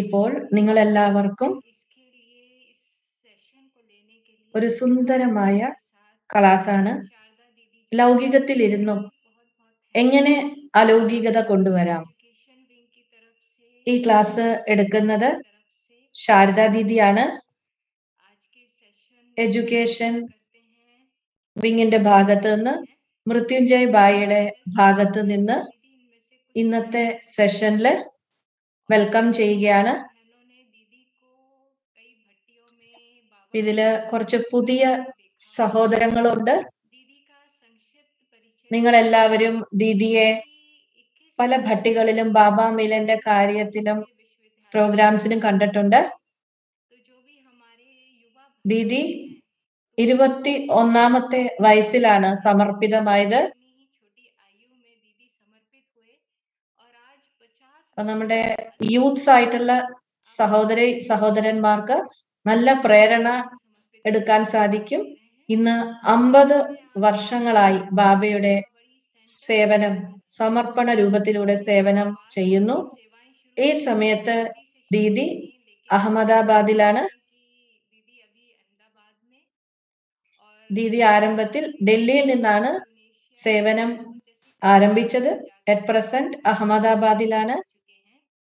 ഇപ്പോൾ നിങ്ങളെല്ലാവർക്കും इसके लिए इस सेशन को लेने के लिए ഒരു സുന്ദരമായ ക്ലാസ്സാണ് शारदा दीदी ലൗകികത്തിലിരുന്നും बहुत बहुत എങ്ങനെ അലൗകികത കൊണ്ടുവരാം एजुकेशन विंग की तरफ से ഈ ക്ലാസ് എടുക്കുന്നത് तरफ से ശാരദ ദീദിയാണ് आज के सेशन എഡ്യൂക്കേഷൻ करते हैं വിങ്ങിന്റെ ഭാഗത്ത് നിന്ന് മൃത്യുഞ്ജയ് ബായിയുടെ ഭാഗത്ത് നിന്ന് दीदी इनमें से कुछ ഇന്നത്തെ സെഷനില് വെൽക്കം ചെയ്യുകയാണ് बहनों ने दीदी को कई भट्टियों में बाबा ഇതില് കുറച്ച് പുതിയ സഹോദരങ്ങളുണ്ട് दीदी का संक्षिप्त परिचय നിങ്ങൾ എല്ലാവരും ദീദിയെ कि 21 പല ഭട്ടികളിലും ബാബ മിലന്റെ കാര്യത്തിലും പ്രോഗ്രാംസിലും കണ്ടിട്ടുണ്ട് तो जो भी हमारे युवा ദീദി ഇരുപത്തി ഒന്നാമത്തെ വയസ്സിലാണ് സമർപ്പിതമായത് इतनी ही छोटी आयु में दीदी समर्पित हुए और आज 50 അപ്പൊ നമ്മുടെ യൂത്ത്സ് ആയിട്ടുള്ള സഹോദരി സഹോദരന്മാർക്ക് നല്ല പ്രേരണ എടുക്കാൻ സാധിക്കും ഇന്ന് അമ്പത് വർഷങ്ങളായി ബാബയുടെ സേവനം സമർപ്പണ രൂപത്തിലൂടെ സേവനം ചെയ്യുന്നു ഈ സമയത്ത് ദീദി അഹമ്മദാബാദിലാണ് दीदी अभी अहमदाबाद में और ദീദി ആരംഭത്തിൽ ഡൽഹിയിൽ നിന്നാണ് സേവനം ആരംഭിച്ചത് അറ്റ് പ്രസന്റ് അഹമ്മദാബാദിലാണ് चुके हैं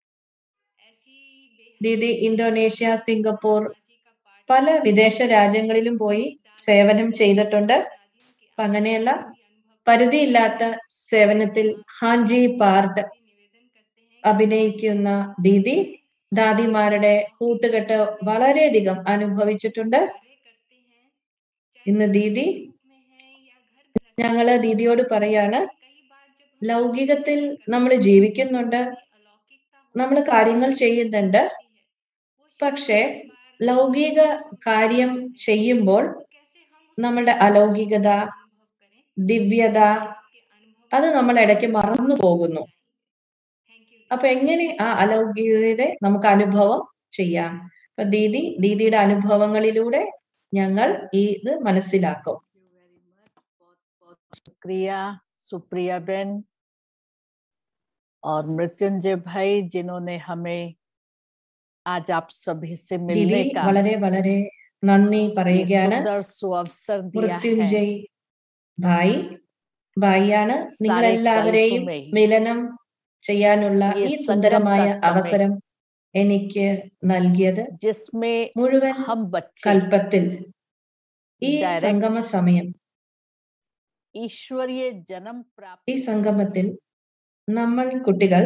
ऐसी ദീദി ഇന്തോനേഷ്യ സിംഗപ്പൂർ बेहजी का पाठ പല വിദേശ രാജ്യങ്ങളിലും പോയി സേവനം ചെയ്തിട്ടുണ്ട് അപ്പൊ അങ്ങനെയുള്ള പരിധിയില്ലാത്ത സേവനത്തിൽ ഹാൻജി പാർട്ട് निवेदन करते हैं അഭിനയിക്കുന്ന ദീദി ദാദിമാരുടെ കൂട്ടുകെട്ട് വളരെയധികം അനുഭവിച്ചിട്ടുണ്ട് कार्य करते हैं ഇന്ന് ദീദി में है या घर गृहस्थ ഞങ്ങള് ദീദിയോട് പറയാണ് कई बार जब हम ലൗകികത്തിൽ നമ്മൾ ജീവിക്കുന്നുണ്ട് अलौकिकता നമ്മൾ കാര്യങ്ങൾ ചെയ്യുന്നുണ്ട് होती है वो പക്ഷേ ലൗകിക കാര്യം ചെയ്യുമ്പോൾ कैसे हम നമ്മളുടെ അലൗകികത अनुभव करें ദിവ്യത के अनुभव അത് നമ്മൾ ഇടയ്ക്ക് മറന്നു പോകുന്നു थैंक यू അപ്പൊ എങ്ങനെ ആ അലൗകികതയുടെ നമുക്ക് അനുഭവം ചെയ്യാം അപ്പൊ ദീദി ദീദിയുടെ അനുഭവങ്ങളിലൂടെ ഞങ്ങൾ ഈ ഇത് മനസ്സിലാക്കും Thank you very much. बहुत बहुत शुक्रिया सुप्रिया बेन और मृत्युंजय भाई जिन्होंने हमें आज आप सभी से ദീദി मिलने का വളരെ വളരെ നന്ദി ये പറയുകയാണ് सुंदर सुअवसर दिया है മൃത്യുഞ്ജയ് ഭായ് ഭായിയാണ് നിങ്ങൾ सारे എല്ലാവരെയും कल्प में ही മിലനം ചെയ്യാനുള്ള ये ഈ संगम സുന്ദരമായ का समय അവസരം എനിക്ക് നൽകിയത് जिसमें മുഴുവൻ हम बच्चे കൽപ്പത്തിൽ ഈ Direct സംഗമ സമയം ईश्वरीय जन्म प्राप्त ഈ സംഗമത്തിൽ നമ്മൾ കുട്ടികൾ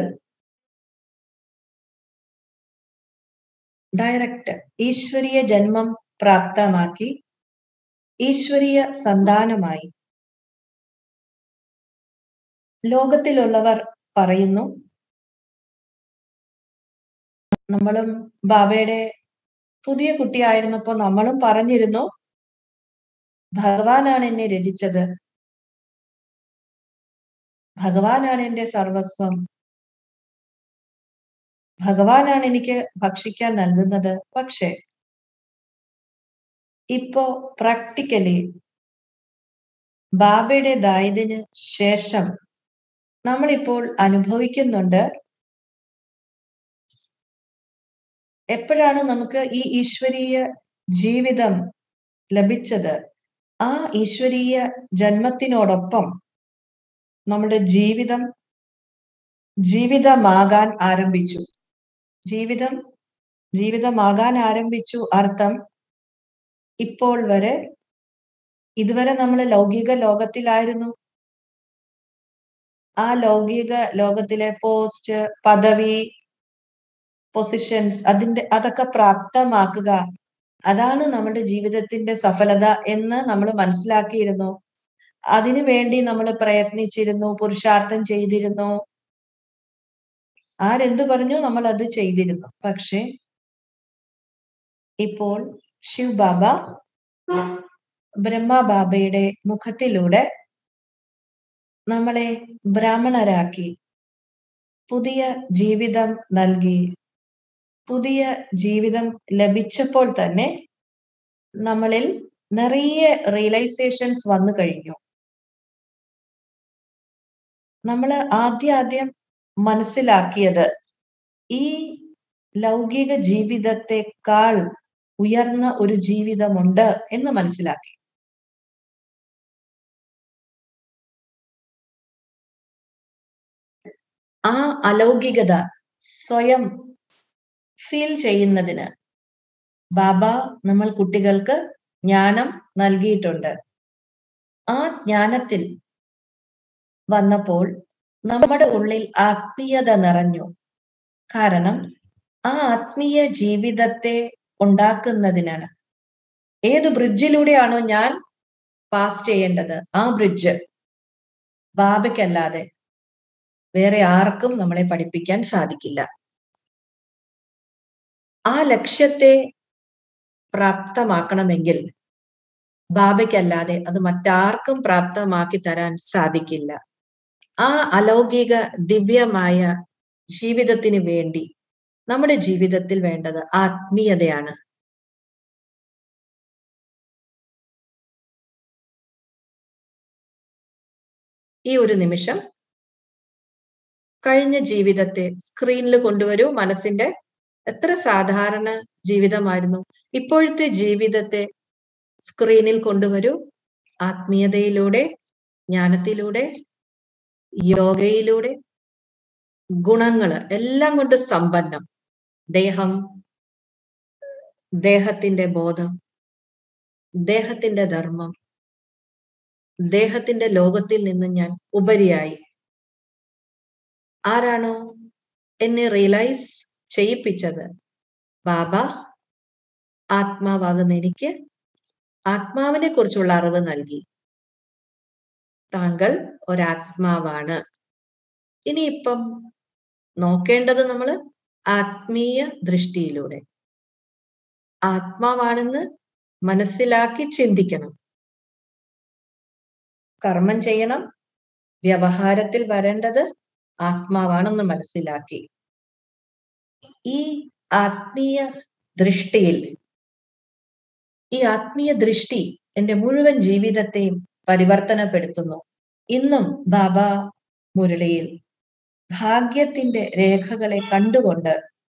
ഡയറക്റ്റ് ഈശ്വരീയ ജന്മം പ്രാപ്തമാക്കി ഈശ്വരീയ സന്താനമായി ലോകത്തിലുള്ളവർ പറയുന്നു നമ്മളും ബാബയുടെ പുതിയ കുട്ടിയായിരുന്നപ്പോ നമ്മളും പറഞ്ഞിരുന്നു ഭഗവാനാണ് എന്നെ രചിച്ചത് ഭഗവാനാണ് എന്റെ സർവസ്വം ഭഗവാനാണ് എനിക്ക് ഭക്ഷിക്കാൻ നൽകുന്നത് പക്ഷെ ഇപ്പോ പ്രാക്ടിക്കലി ബാബയുടേതായതിന് ശേഷം നമ്മളിപ്പോൾ അനുഭവിക്കുന്നുണ്ട് എപ്പോഴാണ് നമുക്ക് ഈ ഈശ്വരീയ ജീവിതം ലഭിച്ചത് ആ ഈശ്വരീയ ജന്മത്തിനോടൊപ്പം നമ്മുടെ ജീവിതം ജീവിതമാകാൻ ആരംഭിച്ചു ജീവിതം ജീവിതമാകാൻ ആരംഭിച്ചു അർത്ഥം ഇപ്പോൾ വരെ ഇതുവരെ നമ്മൾ ലൗകിക ലോകത്തിലായിരുന്നു ആ ലൗകിക ലോകത്തിലെ പോസ്റ്റ് പദവി പൊസിഷൻസ് അതിന്റെ അതൊക്കെ പ്രാപ്തമാക്കുക അതാണ് നമ്മുടെ ജീവിതത്തിന്റെ സഫലത എന്ന് നമ്മൾ മനസ്സിലാക്കിയിരുന്നു അതിനു വേണ്ടി നമ്മൾ പ്രയത്നിച്ചിരുന്നു പുരുഷാർത്ഥം ചെയ്തിരുന്നു ആരെന്തു പറഞ്ഞു നമ്മൾ അത് ചെയ്തിരുന്നു പക്ഷെ ഇപ്പോൾ ശിവ് ബാബ ബ്രഹ്മ ബാബയുടെ മുഖത്തിലൂടെ നമ്മളെ ബ്രാഹ്മണരാക്കി പുതിയ ജീവിതം നൽകി പുതിയ ജീവിതം ലഭിച്ചപ്പോൾ തന്നെ നമ്മളിൽ നിറയെ റിയലൈസേഷൻസ് വന്നു കഴിഞ്ഞു നമ്മൾ ആദ്യ ആദ്യം മനസ്സിലാക്കിയത് ഈ ലൗകിക ജീവിതത്തെക്കാൾ ഉയർന്ന ഒരു ജീവിതമുണ്ട് എന്ന് മനസ്സിലാക്കി ആ അലൗകികത സ്വയം ഫീൽ ചെയ്യുന്നതിന് ബാബ നമ്മൾ കുട്ടികൾക്ക് ജ്ഞാനം നൽകിയിട്ടുണ്ട് ആ ജ്ഞാനത്തിൽ വന്നപ്പോൾ നമ്മുടെ ഉള്ളിൽ ആത്മീയത നിറഞ്ഞു കാരണം ആ ആത്മീയ ജീവിതത്തെ ഉണ്ടാക്കുന്നതിനാണ് ഏത് ബ്രിഡ്ജിലൂടെയാണോ ഞാൻ പാസ് ചെയ്യേണ്ടത് ആ ബ്രിഡ്ജ് ബാബയ്ക്കല്ലാതെ വേറെ ആർക്കും നമ്മളെ പഠിപ്പിക്കാൻ സാധിക്കില്ല ആ ലക്ഷ്യത്തെ പ്രാപ്തമാക്കണമെങ്കിൽ ബാബയ്ക്കല്ലാതെ അത് മറ്റാർക്കും പ്രാപ്തമാക്കി തരാൻ സാധിക്കില്ല ആ അലൗകിക ദിവ്യമായ ജീവിതത്തിന് വേണ്ടി നമ്മുടെ ജീവിതത്തിൽ വേണ്ടത് ആത്മീയതയാണ് ഈ ഒരു നിമിഷം കഴിഞ്ഞ ജീവിതത്തെ സ്ക്രീനിൽ കൊണ്ടുവരൂ മനസ്സിന്റെ എത്ര സാധാരണ ജീവിതമായിരുന്നു ഇപ്പോഴത്തെ ജീവിതത്തെ സ്ക്രീനിൽ കൊണ്ടുവരൂ ആത്മീയതയിലൂടെ ജ്ഞാനത്തിലൂടെ യോഗയിലൂടെ ഗുണങ്ങള് എല്ലാം കൊണ്ട് സമ്പന്നം ദേഹം ദേഹത്തിന്റെ ബോധം ദേഹത്തിന്റെ ധർമ്മം ദേഹത്തിന്റെ ലോകത്തിൽ നിന്ന് ഞാൻ ഉപരിയായി ആരാണോ എന്നെ റിയലൈസ് ചെയ്യിപ്പിച്ചത് ബാബ ആത്മാവാകുന്ന എനിക്ക് ആത്മാവിനെ കുറിച്ചുള്ള അറിവ് നൽകി താങ്കൾ ഒരാത്മാവാണ് ഇനിയിപ്പം നോക്കേണ്ടത് നമ്മൾ ആത്മീയ ദൃഷ്ടിയിലൂടെ ആത്മാവാണെന്ന് മനസ്സിലാക്കി ചിന്തിക്കണം കർമ്മം ചെയ്യണം വ്യവഹാരത്തിൽ വരേണ്ടത് ആത്മാവാണെന്ന് മനസ്സിലാക്കി ഈ ആത്മീയ ദൃഷ്ടിയിൽ ഈ ആത്മീയ ദൃഷ്ടി എന്റെ മുഴുവൻ ജീവിതത്തെയും പരിവർത്തനപ്പെടുത്തുന്നു ഇന്നും ബാബ മുരളിയിൽ ഭാഗ്യത്തിന്റെ രേഖകളെ കണ്ടുകൊണ്ട്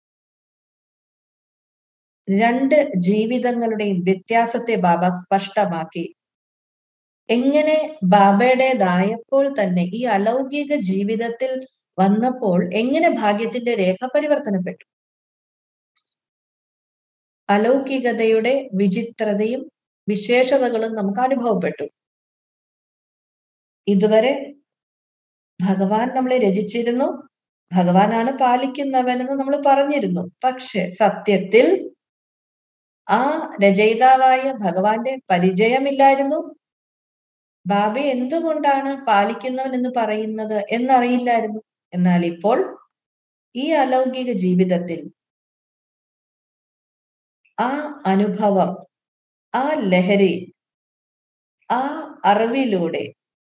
രണ്ട് ജീവിതങ്ങളുടെയും വ്യത്യാസത്തെ ബാബ സ്പഷ്ടമാക്കി എങ്ങനെ ബാബയുടേതായപ്പോൾ തന്നെ ഈ അലൗകിക ജീവിതത്തിൽ വന്നപ്പോൾ എങ്ങനെ ഭാഗ്യത്തിന്റെ രേഖ പരിവർത്തനപ്പെട്ടു അലൗകികതയുടെ വിചിത്രതയും വിശേഷതകളും നമുക്ക് അനുഭവപ്പെട്ടു ഇതുവരെ ഭഗവാൻ നമ്മളെ രചിച്ചിരുന്നു ഭഗവാനാണ് പാലിക്കുന്നവനെന്ന് നമ്മൾ പറഞ്ഞിരുന്നു പക്ഷെ സത്യത്തിൽ ആ രചയിതാവായ ഭഗവാന്റെ പരിചയമില്ലായിരുന്നു ബാബ എന്തുകൊണ്ടാണ് പാലിക്കുന്നവൻ എന്ന് പറയുന്നത് എന്നറിയില്ലായിരുന്നു എന്നാൽ ഇപ്പോൾ ഈ അലൗകിക ജീവിതത്തിൽ ആ അനുഭവം ആ ലഹരി ആ അറിവിലൂടെ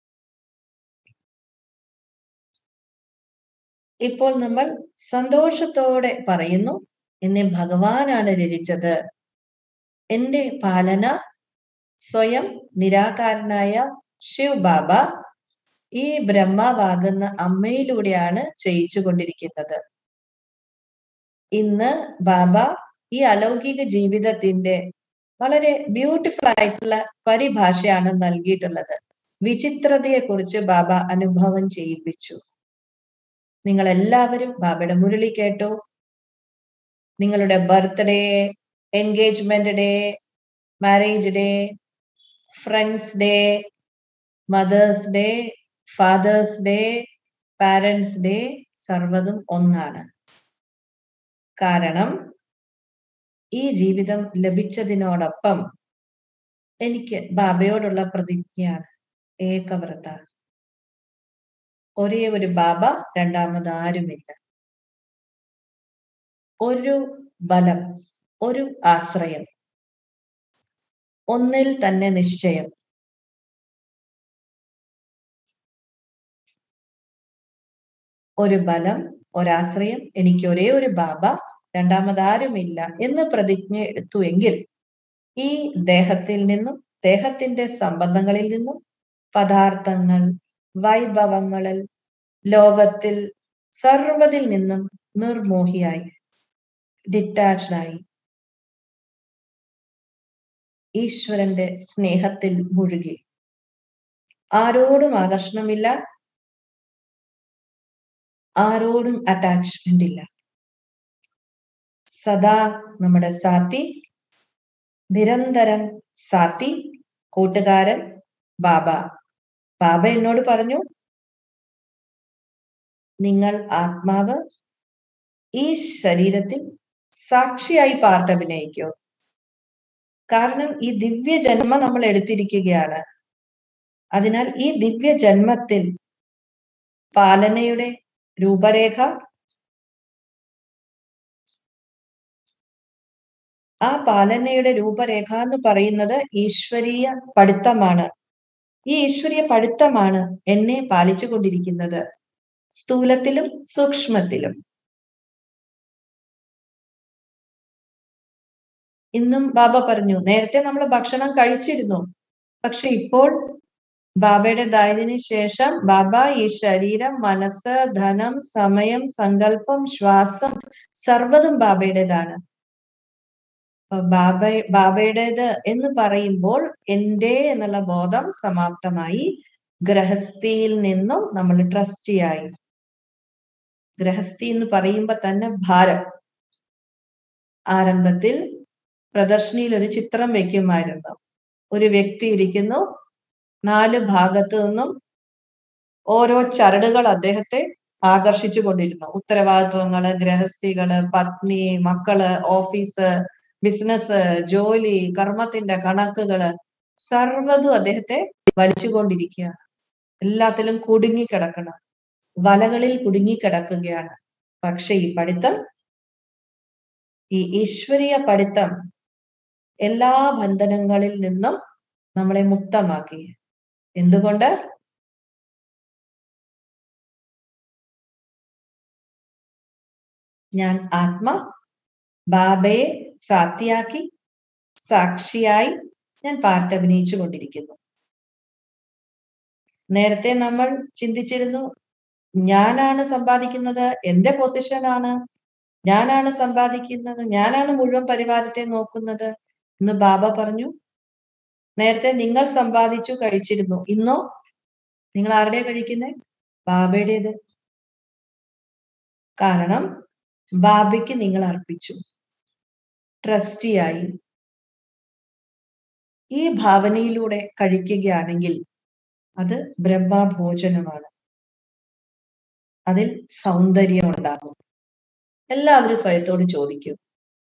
ഇപ്പോൾ നമ്മൾ സന്തോഷത്തോടെ പറയുന്നു എന്നെ ഭഗവാനാണ് രചിച്ചത് എന്റെ പാലന സ്വയം നിരാകാരനായ ശിവ് ബാബ ഈ ബ്രഹ്മാവാകുന്ന അമ്മയിലൂടെയാണ് ചെയ്യിച്ചു കൊണ്ടിരിക്കുന്നത് ഇന്ന് ബാബ ഈ അലൗകിക ജീവിതത്തിന്റെ വളരെ ബ്യൂട്ടിഫുൾ ആയിട്ടുള്ള പരിഭാഷയാണ് നൽകിയിട്ടുള്ളത് വിചിത്രതയെ കുറിച്ച് ബാബ അനുഭവം ചെയ്യിപ്പിച്ചു നിങ്ങൾ എല്ലാവരും ബാബയുടെ മുരളി കേട്ടു നിങ്ങളുടെ birthday engagement day marriage day friends day mothers day fathers day parents day സർവതും ഒന്നാണ് കാരണം ഈ ജീവിതം ലഭിച്ചതിനോടൊപ്പം എനിക്ക് ബാബയോടുള്ള പ്രതിജ്ഞയാണ് ഏകവ്രത ഒരേ ഒരു ബാബ രണ്ടാമത് ആരുമില്ല ഒരു ബലം ഒരു ആശ്രയം ഒന്നിൽ തന്നെ നിശ്ചയം ഒരു ബലം ഒരാശ്രയം എനിക്ക് ഒരേ ഒരു ബാബ രണ്ടാമത് ആരുമില്ല എന്ന് പ്രതിജ്ഞ എടുത്തു എങ്കിൽ ഈ ദേഹത്തിൽ നിന്നും ദേഹത്തിന്റെ സംബന്ധങ്ങളിൽ നിന്നും പദാർത്ഥങ്ങൾ വൈഭവങ്ങളിൽ ലോകത്തിൽ സർവ്വതിൽ നിന്നും നിർമോഹിയായി ഡിറ്റാച്ച്ഡ് ആയി ഈശ്വരന്റെ സ്നേഹത്തിൽ മുഴുകി ആരോടും ആകർഷണമില്ല ആരോടും അറ്റാച്ച്മെന്റ് ഇല്ല സദാ നമ്മുടെ സാത്തി നിരന്തരം സാത്തി കൂട്ടുകാരൻ ബാബ ബാബ എന്നോട് പറഞ്ഞു നിങ്ങൾ ആത്മാവ് ഈ ശരീരത്തിൽ സാക്ഷിയായി പാർട്ട് അഭിനയിക്കോ കാരണം ഈ ദിവ്യ ജന്മം നമ്മൾ എടുത്തിരിക്കുകയാണ് അതിനാൽ ഈ ദിവ്യ ജന്മത്തിൽ പാലനയുടെ രൂപരേഖ ആ പാലനയുടെ രൂപരേഖ എന്ന് പറയുന്നത് ഈശ്വരീയ പഠിത്തമാണ് ഈ ഈശ്വരീയ പഠിത്തമാണ് എന്നെ പാലിച്ചു കൊണ്ടിരിക്കുന്നത് സ്ഥൂലത്തിലും സൂക്ഷ്മത്തിലും ഇന്നും ബാബ പറഞ്ഞു നേരത്തെ നമ്മൾ ഭക്ഷണം കഴിച്ചിരുന്നു പക്ഷെ ഇപ്പോൾ ബാബയുടെ ദായതിനു ശേഷം ബാബ ഈ ശരീരം മനസ്സ് ധനം സമയം സങ്കല്പം ശ്വാസം സർവ്വതും ബാബയുടേതാണ് ബാബ ബാബയുടേത് എന്ന് പറയുമ്പോൾ എന്റെ എന്നുള്ള ബോധം സമാപ്തമായി ഗ്രഹസ്ഥിയിൽ നിന്നും നമ്മൾ ട്രസ്റ്റിയായി ഗ്രഹസ്ഥി എന്ന് പറയുമ്പോ തന്നെ ഭാരം ആരംഭത്തിൽ പ്രദർശനിയിൽ ഒരു ചിത്രം വെക്കുമായിരുന്നു ഒരു വ്യക്തി ഇരിക്കുന്നു നാല് ഭാഗത്തു നിന്നും ഓരോ ചരടുകൾ അദ്ദേഹത്തെ ആകർഷിച്ചു കൊണ്ടിരുന്നു ഉത്തരവാദിത്വങ്ങള് ഗ്രഹസ്ഥികള് പത്നി മക്കള് ഓഫീസ് ബിസിനസ് ജോലി കർമ്മത്തിന്റെ കണക്കുകള് സർവ്വതും അദ്ദേഹത്തെ വലിച്ചുകൊണ്ടിരിക്കുകയാണ് എല്ലാത്തിലും കുടുങ്ങിക്കിടക്കണം വലകളിൽ കുടുങ്ങിക്കിടക്കുകയാണ് പക്ഷെ ഈ പഠിത്തം ഈ ഈശ്വരീയ പഠിത്തം എല്ലാ ബന്ധനങ്ങളിൽ നിന്നും നമ്മളെ മുക്തമാക്കി എന്തുകൊണ്ട് ഞാൻ ആത്മ ബാബയെ സാത്തിയാക്കി സാക്ഷിയായി ഞാൻ പാട്ടഭിനയിച്ചു കൊണ്ടിരിക്കുന്നു നേരത്തെ നമ്മൾ ചിന്തിച്ചിരുന്നു ഞാനാണ് സമ്പാദിക്കുന്നത് എന്റെ പൊസിഷനാണ് ഞാനാണ് സമ്പാദിക്കുന്നത് ഞാനാണ് മുഴുവൻ പരിവാരത്തെ നോക്കുന്നത് എന്ന് ബാബ പറഞ്ഞു നേരത്തെ നിങ്ങൾ സമ്പാദിച്ചു കഴിച്ചിരുന്നു ഇന്നോ നിങ്ങൾ ആരുടെ കഴിക്കുന്നേ ബാബയുടേത് കാരണം ബാബയ്ക്ക് നിങ്ങൾ അർപ്പിച്ചു ട്രസ്റ്റിയായി ഈ ഭാവനയിലൂടെ കഴിക്കുകയാണെങ്കിൽ അത് ബ്രഹ്മഭോജനമാണ് അതിൽ സൗന്ദര്യം ഉണ്ടാകും എല്ലാവരും സ്വയത്തോട് ചോദിക്കും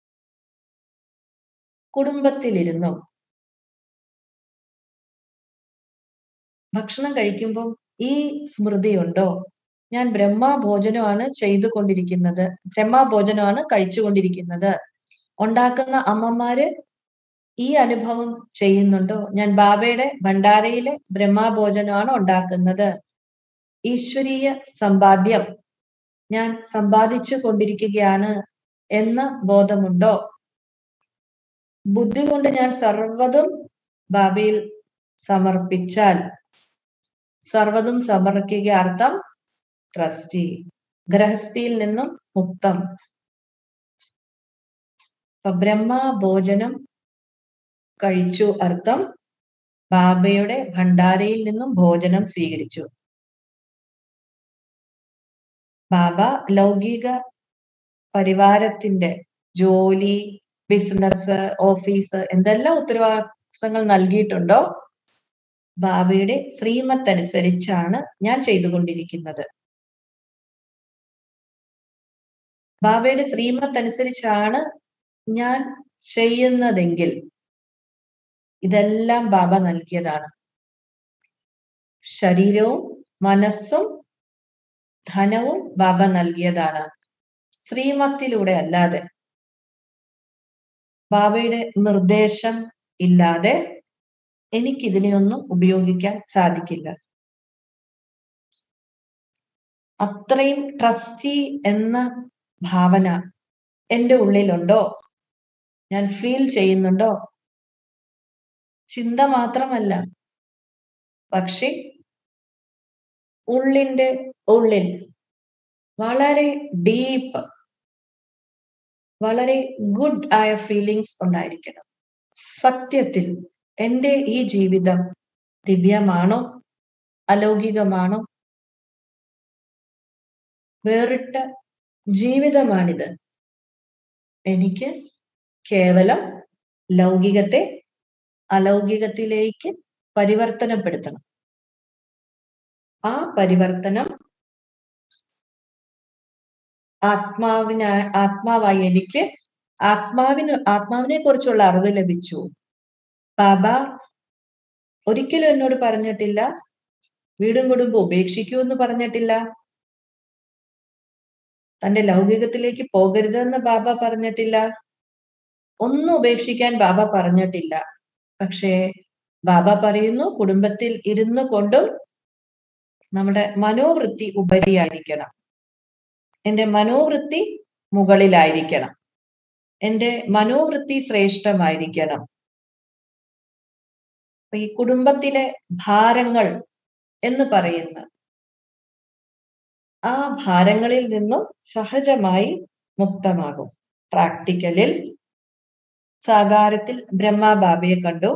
കുടുംബത്തിലിരുന്നും ഭക്ഷണം കഴിക്കുമ്പോൾ ഈ സ്മൃതിയുണ്ടോ ഞാൻ ബ്രഹ്മഭോജനമാണ് ചെയ്തുകൊണ്ടിരിക്കുന്നത് ബ്രഹ്മഭോജനമാണ് കഴിച്ചുകൊണ്ടിരിക്കുന്നത് ഉണ്ടാക്കുന്ന അമ്മമാര് ഈ അനുഭവം ചെയ്യുന്നുണ്ടോ ഞാൻ ബാബയുടെ ഭണ്ഡാരയിലെ ബ്രഹ്മഭോജനമാണ് ഉണ്ടാക്കുന്നത് ഈശ്വരീയ സമ്പാദ്യം ഞാൻ സമ്പാദിച്ചു കൊണ്ടിരിക്കുകയാണ് എന്ന ബോധമുണ്ടോ ബുദ്ധി കൊണ്ട് ഞാൻ സർവ്വതും ബാബയിൽ സമർപ്പിച്ചാൽ സർവ്വതും സമർപ്പിക്കുക അർത്ഥം ട്രസ്റ്റി ഗ്രഹസ്ഥിയിൽ നിന്നും മുക്തം അപ്പൊ ബ്രഹ്മഭോജനം കഴിച്ചു അർത്ഥം ബാബയുടെ ഭണ്ഡാരയിൽ നിന്നും ഭോജനം സ്വീകരിച്ചു ബാബ ലൗകിക പരിവാരത്തിന്റെ ജോലി ബിസിനസ് ഓഫീസ് എന്തെല്ലാം ഉത്തരവാദിത്തങ്ങൾ നൽകിയിട്ടുണ്ടോ ബാബയുടെ ശ്രീമത്ത് അനുസരിച്ചാണ് ഞാൻ ചെയ്തുകൊണ്ടിരിക്കുന്നത് ബാബയുടെ ശ്രീമത്ത് അനുസരിച്ചാണ് ഞാൻ ചെയ്യുന്നതെങ്കിൽ ഇതെല്ലാം ബാബ നൽകിയതാണ് ശരീരവും മനസ്സും ധനവും ബാബ നൽകിയതാണ് ശ്രീമത്തിലൂടെ അല്ലാതെ ബാബയുടെ നിർദ്ദേശം ഇല്ലാതെ എനിക്കിതിനെയൊന്നും ഉപയോഗിക്കാൻ സാധിക്കില്ല അത്രയും ട്രസ്റ്റി എന്ന ഭാവന എൻ്റെ ഉള്ളിലുണ്ടോ ഞാൻ ഫീൽ ചെയ്യുന്നുണ്ടോ ചിന്ത മാത്രമല്ല പക്ഷെ ഉള്ളിന്റെ ഉള്ളിൽ വളരെ ഡീപ്പ് വളരെ ഗുഡ് ആയ ഫീലിങ്സ് ഉണ്ടായിരിക്കണം സത്യത്തിൽ എൻ്റെ ഈ ജീവിതം ദിവ്യമാണോ അലൗകികമാണോ വേറിട്ട ജീവിതമാണിത് എനിക്ക് കേവലം ലൗകികത്തെ അലൗകികത്തിലേക്ക് പരിവർത്തനപ്പെടുത്തണം ആ പരിവർത്തനം ആത്മാവിന ആത്മാവായി എനിക്ക് ആത്മാവിന് ആത്മാവിനെ കുറിച്ചുള്ള അറിവ് ലഭിച്ചു ബാബ ഒരിക്കലും എന്നോട് പറഞ്ഞിട്ടില്ല വീടും കുടുംബം ഉപേക്ഷിക്കൂ എന്ന് പറഞ്ഞിട്ടില്ല തന്റെ ലൗകികത്തിലേക്ക് പോകരുതെന്ന് ബാബ പറഞ്ഞിട്ടില്ല ഒന്നും ഉപേക്ഷിക്കാൻ ബാബ പറഞ്ഞിട്ടില്ല പക്ഷേ ബാബ പറയുന്നു കുടുംബത്തിൽ ഇരുന്നു കൊണ്ടും നമ്മുടെ മനോവൃത്തി ഉപരിയായിരിക്കണം എന്റെ മനോവൃത്തി മുകളിലായിരിക്കണം എന്റെ മനോവൃത്തി ശ്രേഷ്ഠമായിരിക്കണം ഈ കുടുംബത്തിലെ ഭാരങ്ങൾ എന്ന് പറയുന്ന ആ ഭാരങ്ങളിൽ നിന്നും സഹജമായി മുക്തമാകും പ്രാക്ടിക്കലിൽ സാകാരത്തിൽ ബ്രഹ്മ ബാബയെ കണ്ടു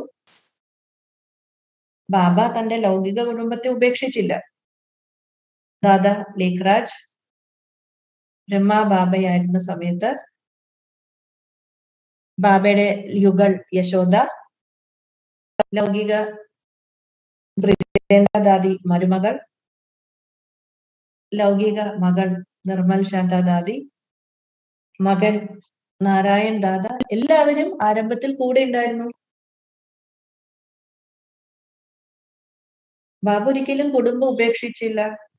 ബാബ തന്റെ ലൗകിക കുടുംബത്തെ ഉപേക്ഷിച്ചില്ല ദാദ ലേഖ്രാജ് ബ്രഹ്മ ബാബയായിരുന്ന സമയത്ത് ബാബയുടെ യുഗൾ യശോദ ലൗകിക ബ്രിജേന്ദ്രദാദി മരുമകൾ ലൗകിക മകൾ നിർമ്മൽ ശാന്താദാദി മകൻ നാരായൺ ദാദ എല്ലാവരും ആരംഭത്തിൽ കൂടെ ഉണ്ടായിരുന്നു ബാബു ഒരിക്കലും കുടുംബം ഉപേക്ഷിച്ചില്ല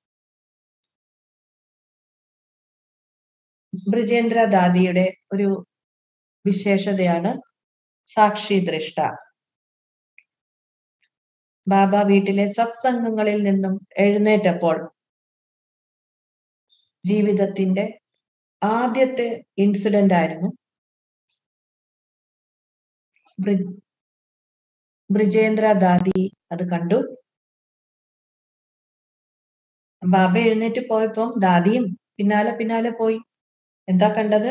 ബ്രിജേന്ദ്ര ദാദിയുടെ ഒരു വിശേഷതയാണ് സാക്ഷി ദൃഷ്ട ബാബ വീട്ടിലെ സത്സംഗങ്ങളിൽ നിന്നും എഴുന്നേറ്റപ്പോൾ ജീവിതത്തിന്റെ ആദ്യത്തെ ഇൻസിഡന്റ് ആയിരുന്നു ബ്രിജേന്ദ്ര ദാദി അത് കണ്ടു ബാബ എഴുന്നേറ്റ് പോയപ്പം ദാദിയും പിന്നാലെ പിന്നാലെ പോയി എന്താ കണ്ടത്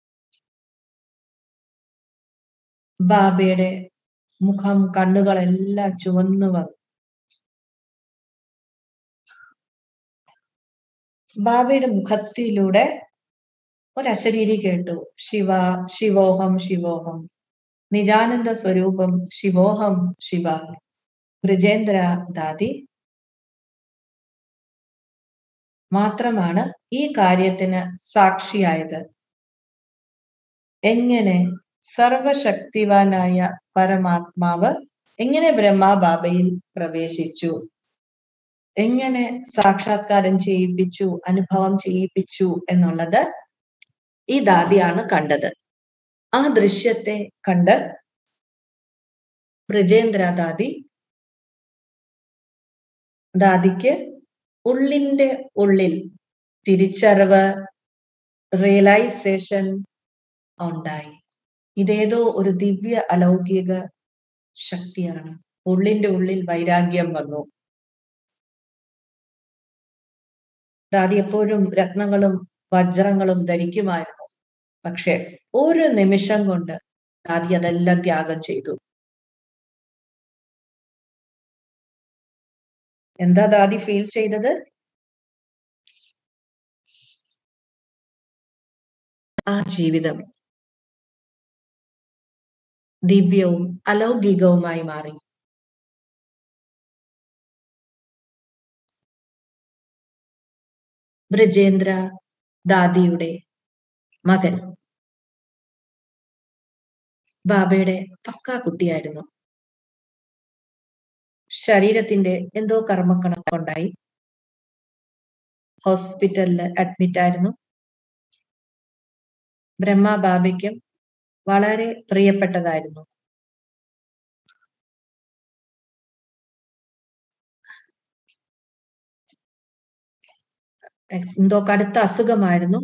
ബാബയുടെ മുഖം കണ്ണുകളെല്ലാം ചുവന്നു വന്നു ബാബയുടെ മുഖത്തിലൂടെ ഒരശരീരി കേട്ടു ശിവ ശിവോഹം ശിവോഹം നിജാനന്ദ സ്വരൂപം ശിവോഹം ശിവ ബ്രിജേന്ദ്ര ദാദി മാത്രമാണ് ഈ കാര്യത്തിന് സാക്ഷിയായത് എങ്ങനെ സർവശക്തിവാനായ പരമാത്മാവ് എങ്ങനെ ബ്രഹ്മാബാബയിൽ പ്രവേശിച്ചു എങ്ങനെ സാക്ഷാത്കാരം ചെയ്യിപ്പിച്ചു അനുഭവം ചെയ്യിപ്പിച്ചു എന്നുള്ളത് ഈ ദാദിയാണ് കണ്ടത് ആ ദൃശ്യത്തെ കണ്ട് ബ്രജേന്ദ്ര ദാദി ദാദിക്ക് ഉള്ളിന്റെ ഉള്ളിൽ തിരിച്ചറിവ് റിയലൈസേഷൻ ഉണ്ടായി ഇതേതോ ഒരു ദിവ്യ അലൗകിക ശക്തിയാണ് ഉള്ളിന്റെ ഉള്ളിൽ വൈരാഗ്യം വന്നു ദാദി എപ്പോഴും രത്നങ്ങളും വജ്രങ്ങളും ധരിക്കുമായിരുന്നു പക്ഷെ ഒരു നിമിഷം കൊണ്ട് ദാദി അതെല്ലാം ത്യാഗം ചെയ്തു എന്താ ദാദി ഫീൽ ചെയ്തത് ആ ജീവിതം ദിവ്യവും അലൗകികവുമായി മാറി ബ്രജേന്ദ്ര ദാദിയുടെ മകൻ ബാബയുടെ പക്കാ കുട്ടിയായിരുന്നു ശരീരത്തിന്റെ എന്തോ കർമ്മക്കണക്കുണ്ടായി ഹോസ്പിറ്റലിൽ അഡ്മിറ്റ് ആയിരുന്നു ബ്രഹ്മ ബാബയ്ക്കും വളരെ പ്രിയപ്പെട്ടതായിരുന്നു എന്തോ കടുത്ത അസുഖമായിരുന്നു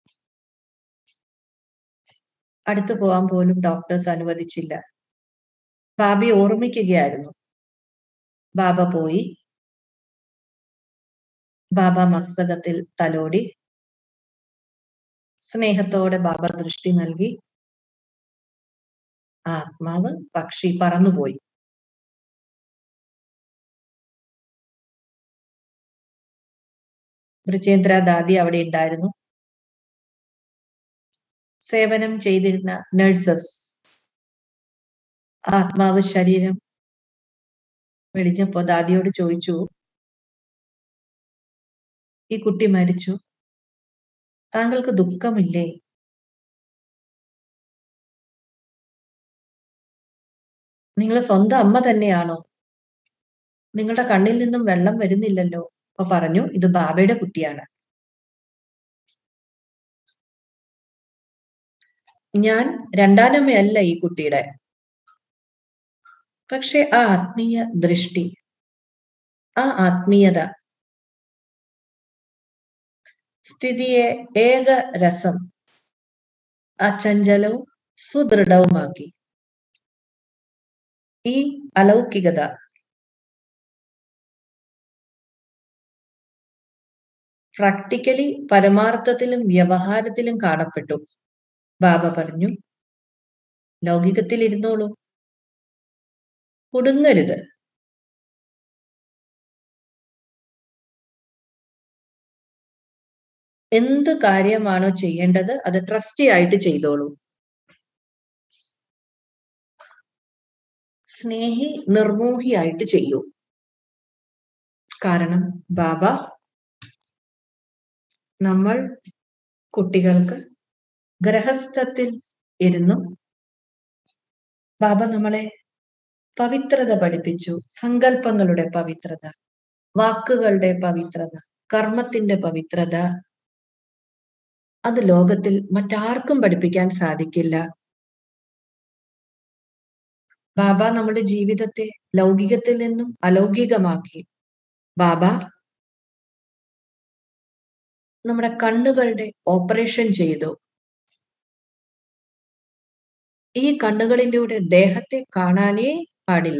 അടുത്തു പോകാൻ പോലും ഡോക്ടേഴ്സ് അനുവദിച്ചില്ല ബാബയെ ഓർമ്മിക്കുകയായിരുന്നു ബാബ പോയി ബാബ മസ്തകത്തിൽ തലോടി സ്നേഹത്തോടെ ബാബ ദൃഷ്ടി നൽകി ആത്മാവ് പക്ഷി പറന്നുപോയി ബ്രിജേന്ദ്ര ദാദി അവിടെ ഉണ്ടായിരുന്നു സേവനം ചെയ്തിരുന്ന നഴ്സസ് ആത്മാവ് ശരീരം വെടിഞ്ഞപ്പോ ദാദിയോട് ചോദിച്ചു ഈ കുട്ടി മരിച്ചു താങ്കൾക്ക് ദുഃഖമില്ലേ നിങ്ങളെ സ്വന്തം അമ്മ തന്നെയാണോ നിങ്ങളുടെ കണ്ണിൽ നിന്നും വെള്ളം വരുന്നില്ലല്ലോ അപ്പൊ പറഞ്ഞു ഇത് ബാബയുടെ കുട്ടിയാണ് ഞാൻ രണ്ടാനമ്മയല്ല ഈ കുട്ടിയുടെ പക്ഷെ ആ ആത്മീയ ദൃഷ്ടി ആ ആത്മീയത സ്ഥിതിയെ ഏക രസം അചഞ്ചലവും സുദൃഢവുമാക്കി ഈ അലൗകികത പ്രാക്ടിക്കലി പരമാർത്ഥത്തിലും വ്യവഹാരത്തിലും കാണപ്പെട്ടു ബാബ പറഞ്ഞു ലൗകികത്തിൽ ഇരുന്നോളൂ കുടുങ്ങരുത് എന്ത് കാര്യമാണോ ചെയ്യേണ്ടത് അത് ട്രസ്റ്റി ആയിട്ട് ചെയ്തോളൂ സ്നേഹി നിർമോഹിയായിട്ട് ചെയ്യൂ കാരണം ബാബ നമ്മൾ കുട്ടികൾക്ക് ഗ്രഹസ്ഥത്തിൽ ഇരുന്നു ബാബ നമ്മളെ പവിത്രത പഠിപ്പിച്ചു സങ്കല്പങ്ങളുടെ പവിത്രത വാക്കുകളുടെ പവിത്രത കർമ്മത്തിന്റെ പവിത്രത അത് ലോകത്തിൽ മറ്റാർക്കും പഠിപ്പിക്കാൻ സാധിക്കില്ല ബാബ നമ്മുടെ ജീവിതത്തെ ലൗകികത്തിൽ നിന്നും അലൗകികമാക്കി ബാബ നമ്മുടെ കണ്ണുകളുടെ ഓപ്പറേഷൻ ചെയ്തു ഈ കണ്ണുകളിലൂടെ ദേഹത്തെ കാണാനേ പാടില്ല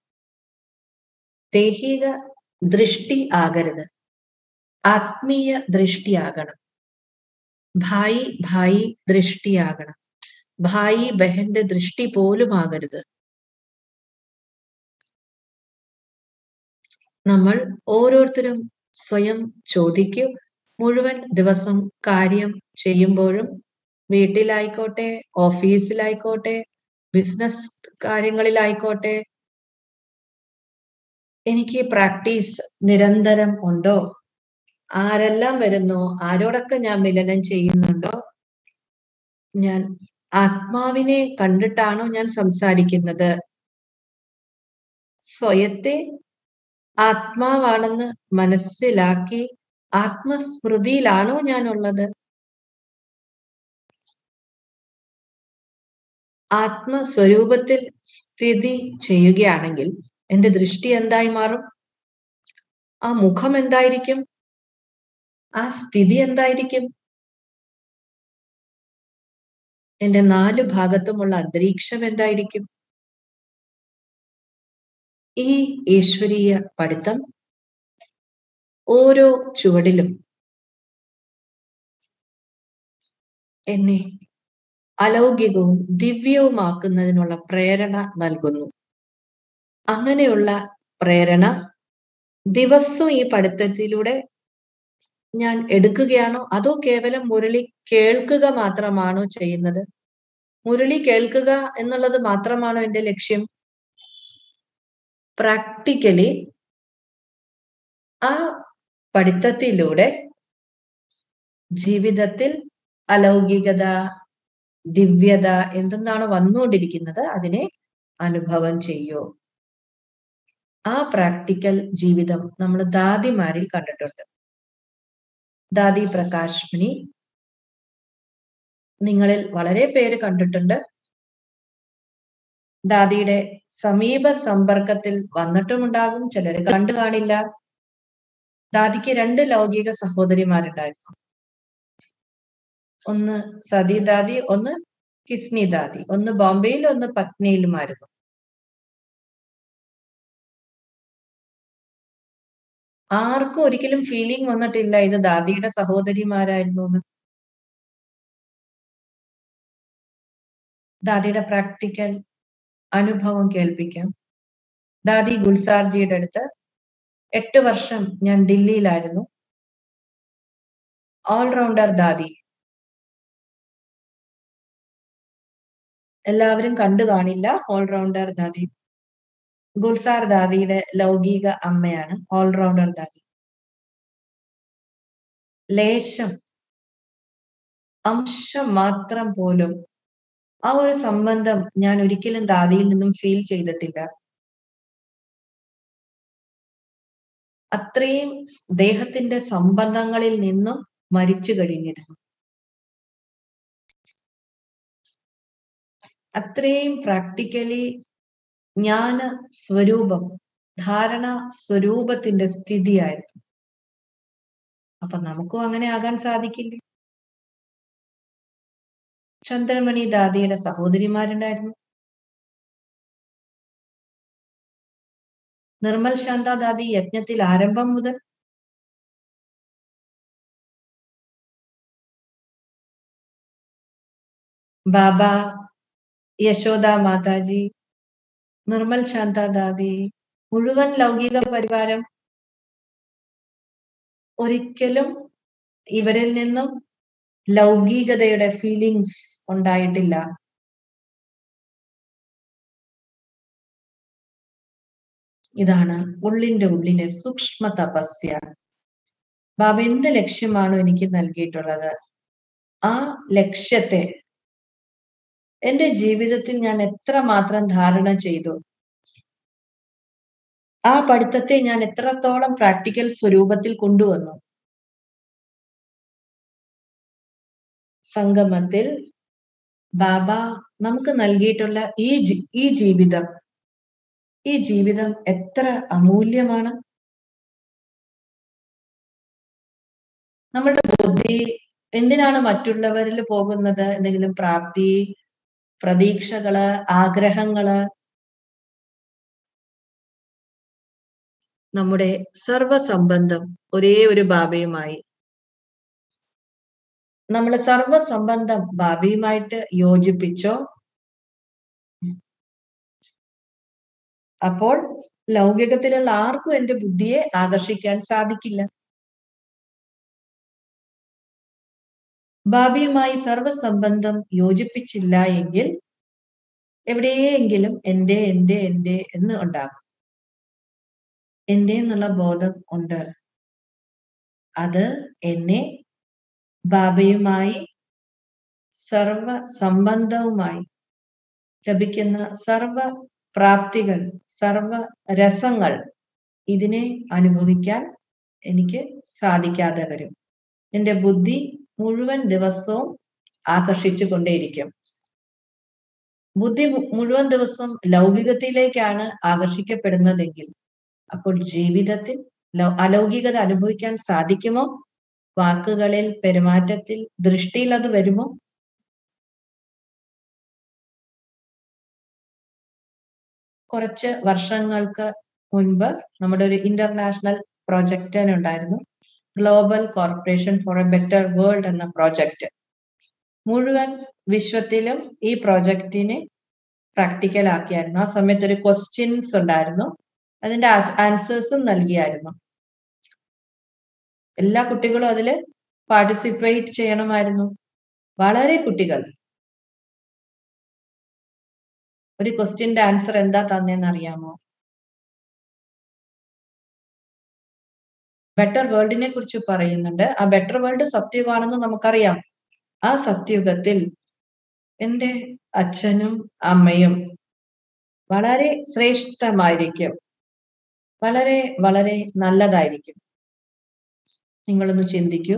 ദേഹിക ദൃഷ്ടി ആകരുത് ആത്മീയ ദൃഷ്ടിയാകണം ഭായി ഭായി ദൃഷ്ടിയാകണം ഭായി ബഹന്റെ ദൃഷ്ടി പോലും ആകരുത് നമ്മൾ ഓരോരുത്തരും സ്വയം ചോദിക്കൂ മുഴുവൻ ദിവസം കാര്യം ചെയ്യുമ്പോഴും വീട്ടിലായിക്കോട്ടെ ഓഫീസിലായിക്കോട്ടെ ബിസിനസ് കാര്യങ്ങളിലായിക്കോട്ടെ എനിക്ക് പ്രാക്ടീസ് നിരന്തരം ഉണ്ടോ ആരെല്ലാം വരുന്നോ ആരോടൊക്കെ ഞാൻ മിലനം ചെയ്യുന്നുണ്ടോ ഞാൻ ആത്മാവിനെ കണ്ടിട്ടാണോ ഞാൻ സംസാരിക്കുന്നത് സ്വയത്തെ ആത്മാവാണെന്ന് മനസ്സിലാക്കി ആത്മസ്മൃതിയിലാണോ ഞാൻ ഉള്ളത് ആത്മസ്വരൂപത്തിൽ സ്ഥിതി ചെയ്യുകയാണെങ്കിൽ എന്റെ ദൃഷ്ടി എന്തായി മാറും ആ മുഖം എന്തായിരിക്കും ആ സ്ഥിതി എന്തായിരിക്കും എന്റെ നാല് ഭാഗത്തുമുള്ള അന്തരീക്ഷം എന്തായിരിക്കും ഈ ഈശ്വരീയ പഠിത്തം ഓരോ ചുവടിലും എന്നെ അലൗകികവും ദിവ്യവുമാക്കുന്നതിനുള്ള പ്രേരണ നൽകുന്നു അങ്ങനെയുള്ള പ്രേരണ ദിവസവും ഈ പഠിത്തത്തിലൂടെ ഞാൻ എടുക്കുകയാണോ അതോ കേവലം മുരളി കേൾക്കുക മാത്രമാണോ ചെയ്യുന്നത് മുരളി കേൾക്കുക എന്നുള്ളത് മാത്രമാണോ എന്റെ ലക്ഷ്യം പ്രാക്ടിക്കലി ആ പഠിത്തത്തിലൂടെ ജീവിതത്തിൽ അലൗകികത ദിവ്യത എന്തെന്നാണ് വന്നുകൊണ്ടിരിക്കുന്നത് അതിനെ അനുഭവം ചെയ്യൂ ആ പ്രാക്ടിക്കൽ ജീവിതം നമ്മൾ ദാദിമാരിൽ കണ്ടിട്ടുണ്ട് ദാദി പ്രകാശ് മണി നിങ്ങളിൽ വളരെ പേര് കണ്ടിട്ടുണ്ട് ദാദിയുടെ സമീപ സമ്പർക്കത്തിൽ വന്നിട്ടുമുണ്ടാകും ചിലർ കണ്ടു കാണില്ല ദാദിക്ക് രണ്ട് ലൗകിക സഹോദരിമാരുണ്ടായിരുന്നു ഒന്ന് സതി ദാദി ഒന്ന് കിസ്നി ദാദി ഒന്ന് ബോംബെയിൽ ഒന്ന് പത്നിയിലുമായിരുന്നു ആർക്കും ഒരിക്കലും ഫീലിംഗ് വന്നിട്ടില്ല ഇത് ദാദിയുടെ സഹോദരിമാരായിരുന്നു എന്ന് ദാദിയുടെ പ്രാക്ടിക്കൽ അനുഭവം കേൾപ്പിക്കാം ദാദി ഗുൽസാർജിയുടെ അടുത്ത് എട്ട് വർഷം ഞാൻ ഡൽഹിയിലായിരുന്നു ഓൾറൗണ്ടർ ദാദി എല്ലാവരും കണ്ടു കാണില്ല ഓൾറൗണ്ടർ ദാദി ഗുൽസാർ ദാദിയുടെ ലൗകിക അമ്മയാണ് ഓൾറൗണ്ടർ ദാദി ലേശം അംശം മാത്രം പോലും ആ ഒരു സംബന്ധം ഞാൻ ഒരിക്കലും ദാദിയിൽ നിന്നും ഫീൽ ചെയ്തിട്ടില്ല അത്രയും ദേഹത്തിന്റെ സംബന്ധങ്ങളിൽ നിന്നും മരിച്ചു കഴിഞ്ഞിരുന്നു അത്രയും പ്രാക്ടിക്കലി ജ്ഞാന സ്വരൂപം ധാരണ സ്വരൂപത്തിന്റെ സ്ഥിതിയായിരുന്നു അപ്പൊ നമുക്കും അങ്ങനെ ആകാൻ സാധിക്കില്ല ചന്ദ്രമണി ദാദിയുടെ സഹോദരിമാരുണ്ടായിരുന്നു നിർമ്മൽ ശാന്ത ദാദി യജ്ഞത്തിൽ ആരംഭം മുതൽ ബാബ യശോദ മാതാജി നിർമ്മൽ ശാന്ത ദാദി മുഴുവൻ ലൗകിക പരിവാരം ഒരിക്കലും ഇവരിൽ നിന്നും ലൗകികതയുടെ ഫീലിങ്സ് ഉണ്ടായിട്ടില്ല ഇതാണ് ഉള്ളിന്റെ ഉള്ളിലെ സൂക്ഷ്മ തപസ്യ ബാബ എന്ത് ലക്ഷ്യമാണോ എനിക്ക് നൽകിയിട്ടുള്ളത് ആ ലക്ഷ്യത്തെ എന്റെ ജീവിതത്തിൽ ഞാൻ എത്രമാത്രം ധാരണ ചെയ്തു ആ പഠിത്തത്തെ ഞാൻ എത്രത്തോളം പ്രാക്ടിക്കൽ സ്വരൂപത്തിൽ കൊണ്ടുവന്നു സംഗമത്തിൽ ബാബ നമുക്ക് നൽകിയിട്ടുള്ള ഈ ഈ ജീവിതം ഈ ജീവിതം എത്ര അമൂല്യമാണ് നമ്മുടെ ബുദ്ധി എന്തിനാണ് മറ്റുള്ളവരിൽ പോകുന്നത് എന്തെങ്കിലും പ്രാപ്തി പ്രതീക്ഷകള് ആഗ്രഹങ്ങള് നമ്മുടെ സർവസംബന്ധം ഒരേ ഒരു ബാബയുമായി നമ്മൾ സർവസംബന്ധം ബാബയുമായിട്ട് യോജിപ്പിച്ചോ അപ്പോൾ ലൗകികത്തിലുള്ള ആർക്കും എന്റെ ബുദ്ധിയെ ആകർഷിക്കാൻ സാധിക്കില്ല ബാബിയുമായി സർവസംബന്ധം യോജിപ്പിച്ചില്ല എങ്കിൽ എവിടെയെങ്കിലും എന്റെ എന്റെ എന്റെ എന്ന് ഉണ്ടാകും എന്റെ എന്നുള്ള ബോധം ഉണ്ട് അത് എന്നെ ബാബയുമായി സർവ സംബന്ധവുമായി ലഭിക്കുന്ന സർവ പ്രാപ്തികൾ സർവ രസങ്ങൾ ഇതിനെ അനുഭവിക്കാൻ എനിക്ക് സാധിക്കാതെ വരും എൻ്റെ ബുദ്ധി മുഴുവൻ ദിവസവും ആകർഷിച്ചു കൊണ്ടേയിരിക്കും ബുദ്ധി മുഴുവൻ ദിവസം ലൗകികത്തിലേക്കാണ് ആകർഷിക്കപ്പെടുന്നതെങ്കിൽ അപ്പോൾ ജീവിതത്തിൽ അലൗകികത അനുഭവിക്കാൻ സാധിക്കുമോ വാക്കുകളിൽ പെരുമാറ്റത്തിൽ ദൃഷ്ടിയിൽ അത് വരുമോ കുറച്ച് വർഷങ്ങൾക്ക് മുൻപ് നമ്മുടെ ഒരു ഇന്റർനാഷണൽ പ്രോജക്റ്റ് ഉണ്ടായിരുന്നു global corporation for a better world എന്ന പ്രോജക്റ്റ് മുഴുവൻ വിശ്വത്തിലും ഈ പ്രോജക്റ്റിനെ പ്രാക്ടിക്കൽ ആക്കിയായിരുന്നു ആ സമയത്ത് ഒരു ക്വസ്റ്റ്യൻസ് ഉണ്ടായിരുന്നു അതിന്റെ ആൻസേഴ്സും നൽകിയായിരുന്നു എല്ലാ കുട്ടികളും അതിൽ പാർട്ടിസിപ്പേറ്റ് ചെയ്യണമായിരുന്നു വളരെ കുട്ടികൾ ഒരു ക്വസ്റ്റ്യന്റെ ആൻസർ എന്താ തന്നേന്ന് അറിയാമോ ബെറ്റർ വേൾഡിനെ കുറിച്ച് പറയുന്നുണ്ട് ആ ബെറ്റർ വേൾഡ് സത്യമാണെന്ന് നമുക്കറിയാം ആ സത്യയുഗത്തിൽ എൻ്റെ അച്ഛനും അമ്മയും വളരെ ശ്രേഷ്ഠമായിരിക്കും വളരെ വളരെ നല്ലതായിരിക്കും നിങ്ങളൊന്ന് ചിന്തിക്കൂ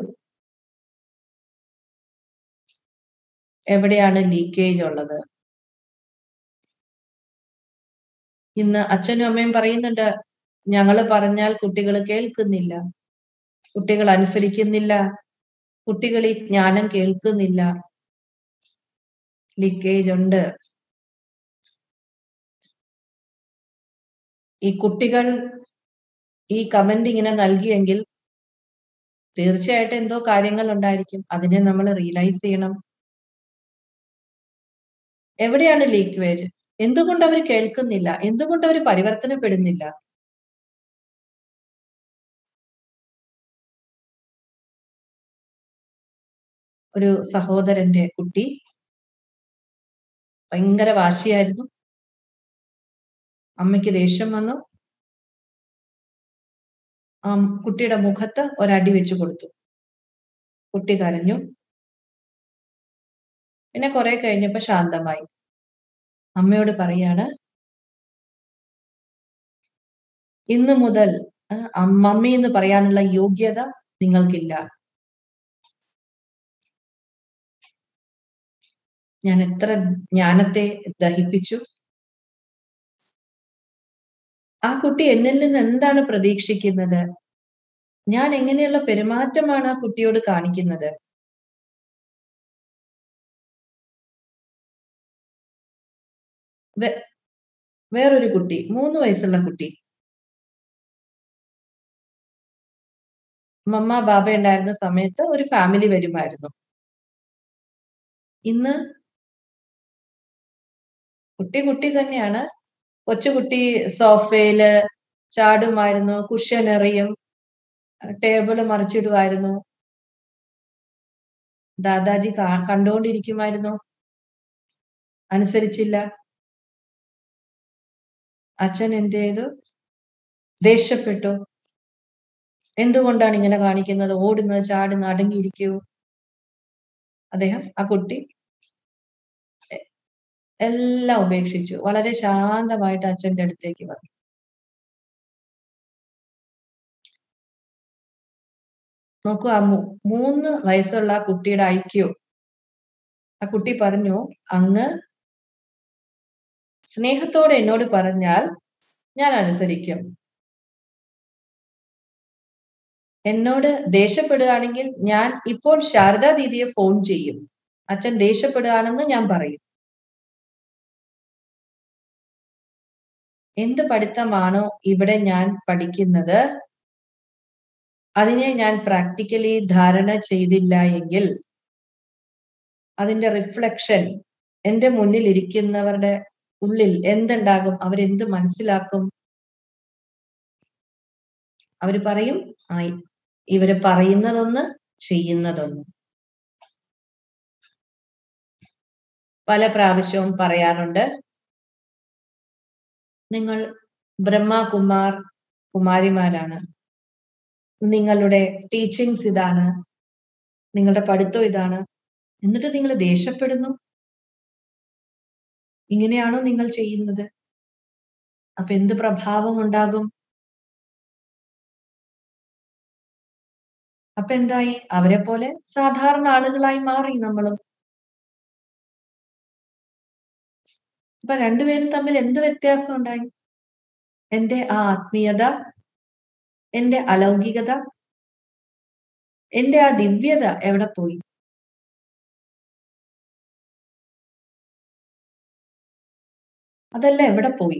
എവിടെയാണ് ലീക്കേജ് ഉള്ളത് ഇന്ന് അച്ഛനും അമ്മയും പറയുന്നുണ്ട് ഞങ്ങൾ പറഞ്ഞാൽ കുട്ടികൾ കേൾക്കുന്നില്ല കുട്ടികൾ അനുസരിക്കുന്നില്ല കുട്ടികൾ ഈ ജ്ഞാനം കേൾക്കുന്നില്ല ലീക്കേജ് ഉണ്ട് ഈ കുട്ടികൾ ഈ കമന്റ് ഇങ്ങനെ നൽകിയെങ്കിൽ തീർച്ചയായിട്ടും എന്തോ കാര്യങ്ങൾ ഉണ്ടായിരിക്കും അതിനെ നമ്മൾ റിയലൈസ് ചെയ്യണം എവിടെയാണ് ലീക്കേജ് എന്തുകൊണ്ട് അവർ കേൾക്കുന്നില്ല എന്തുകൊണ്ട് അവർ പരിവർത്തനപ്പെടുന്നില്ല ഒരു സഹോദരന്റെ കുട്ടി ഭയങ്കര വാശിയായിരുന്നു അമ്മയ്ക്ക് ദേഷ്യം വന്നു ആ കുട്ടിയുടെ മുഖത്ത് ഒരടി വെച്ചു കൊടുത്തു കുട്ടി കരഞ്ഞു പിന്നെ കുറെ കഴിഞ്ഞപ്പോ ശാന്തമായി അമ്മയോട് പറയാണ് ഇന്ന് മുതൽ മമ്മി എന്ന് പറയാനുള്ള യോഗ്യത നിങ്ങൾക്കില്ല ഞാൻ എത്ര ജ്ഞാനത്തെ ദഹിപ്പിച്ചു ആ കുട്ടി എന്നിൽ നിന്ന് എന്താണ് പ്രതീക്ഷിക്കുന്നത് ഞാൻ എങ്ങനെയുള്ള പെരുമാറ്റമാണ് ആ കുട്ടിയോട് കാണിക്കുന്നത് വേറൊരു കുട്ടി മൂന്ന് വയസ്സുള്ള കുട്ടി മമ്മ ബാബ ഉണ്ടായിരുന്ന സമയത്ത് ഒരു ഫാമിലി വരുമായിരുന്നു ഇന്ന് കുട്ടി കുട്ടി തന്നെയാണ് കൊച്ചുകുട്ടി സോഫയില് ചാടുമായിരുന്നു കുഷൻ എറിയും ടേബിള് മറിച്ചിടുമായിരുന്നു ദാദാജി കണ്ടുകൊണ്ടിരിക്കുമായിരുന്നു അനുസരിച്ചില്ല അച്ഛൻ എന്ത് ചെയ്തു ദേഷ്യപ്പെട്ടു എന്തുകൊണ്ടാണ് ഇങ്ങനെ കാണിക്കുന്നത് ഓടുന്നത് ചാടുന്നത് അടങ്ങിയിരിക്കൂ അദ്ദേഹം ആ കുട്ടി എല്ലാം ഉപേക്ഷിച്ചു വളരെ ശാന്തമായിട്ട് അച്ഛന്റെ അടുത്തേക്ക് വന്നു നോക്കൂ ആ മൂന്ന് വയസ്സുള്ള ആ കുട്ടിയുടെ ഐക്യു ആ കുട്ടി പറഞ്ഞു അങ്ങ് സ്നേഹത്തോടെ എന്നോട് പറഞ്ഞാൽ ഞാൻ അനുസരിക്കും എന്നോട് ദേഷ്യപ്പെടുകയാണെങ്കിൽ ഞാൻ ഇപ്പോൾ ശാരദാ ദീദിയെ ഫോൺ ചെയ്യും അച്ഛൻ ദേഷ്യപ്പെടുകയാണെന്ന് ഞാൻ പറയും എന്ത് പഠിത്തമാണോ ഇവിടെ ഞാൻ പഠിക്കുന്നത് അതിനെ ഞാൻ പ്രാക്ടിക്കലി ധാരണ ചെയ്തില്ല എങ്കിൽ അതിന്റെ റിഫ്ലക്ഷൻ എന്റെ മുന്നിൽ ഇരിക്കുന്നവരുടെ ഉള്ളിൽ എന്തുണ്ടാകും അവരെന്ത് മനസ്സിലാക്കും അവര് പറയും ആ ഇവര് പറയുന്നതൊന്ന് ചെയ്യുന്നതൊന്ന് പല പ്രാവശ്യവും പറയാറുണ്ട് നിങ്ങൾ ബ്രഹ്മകുമാർ കുമാരിമാരാണ് നിങ്ങളുടെ ടീച്ചിങ്സ് ഇതാണ് നിങ്ങളുടെ പഠിത്തം ഇതാണ് എന്നിട്ട് നിങ്ങൾ ദേഷ്യപ്പെടുന്നു ഇങ്ങനെയാണോ നിങ്ങൾ ചെയ്യുന്നത് അപ്പൊ എന്ത് പ്രഭാവം ഉണ്ടാകും അപ്പൊ എന്തായി അവരെ പോലെ സാധാരണ ആളുകളായി മാറി നമ്മളും അപ്പൊ രണ്ടുപേരും തമ്മിൽ എന്ത് വ്യത്യാസം ഉണ്ടായി എന്റെ ആ ആത്മീയത എന്റെ അലൗകികത എന്റെ ആ ദിവ്യത എവിടെ പോയി അതെല്ലാം എവിടെ പോയി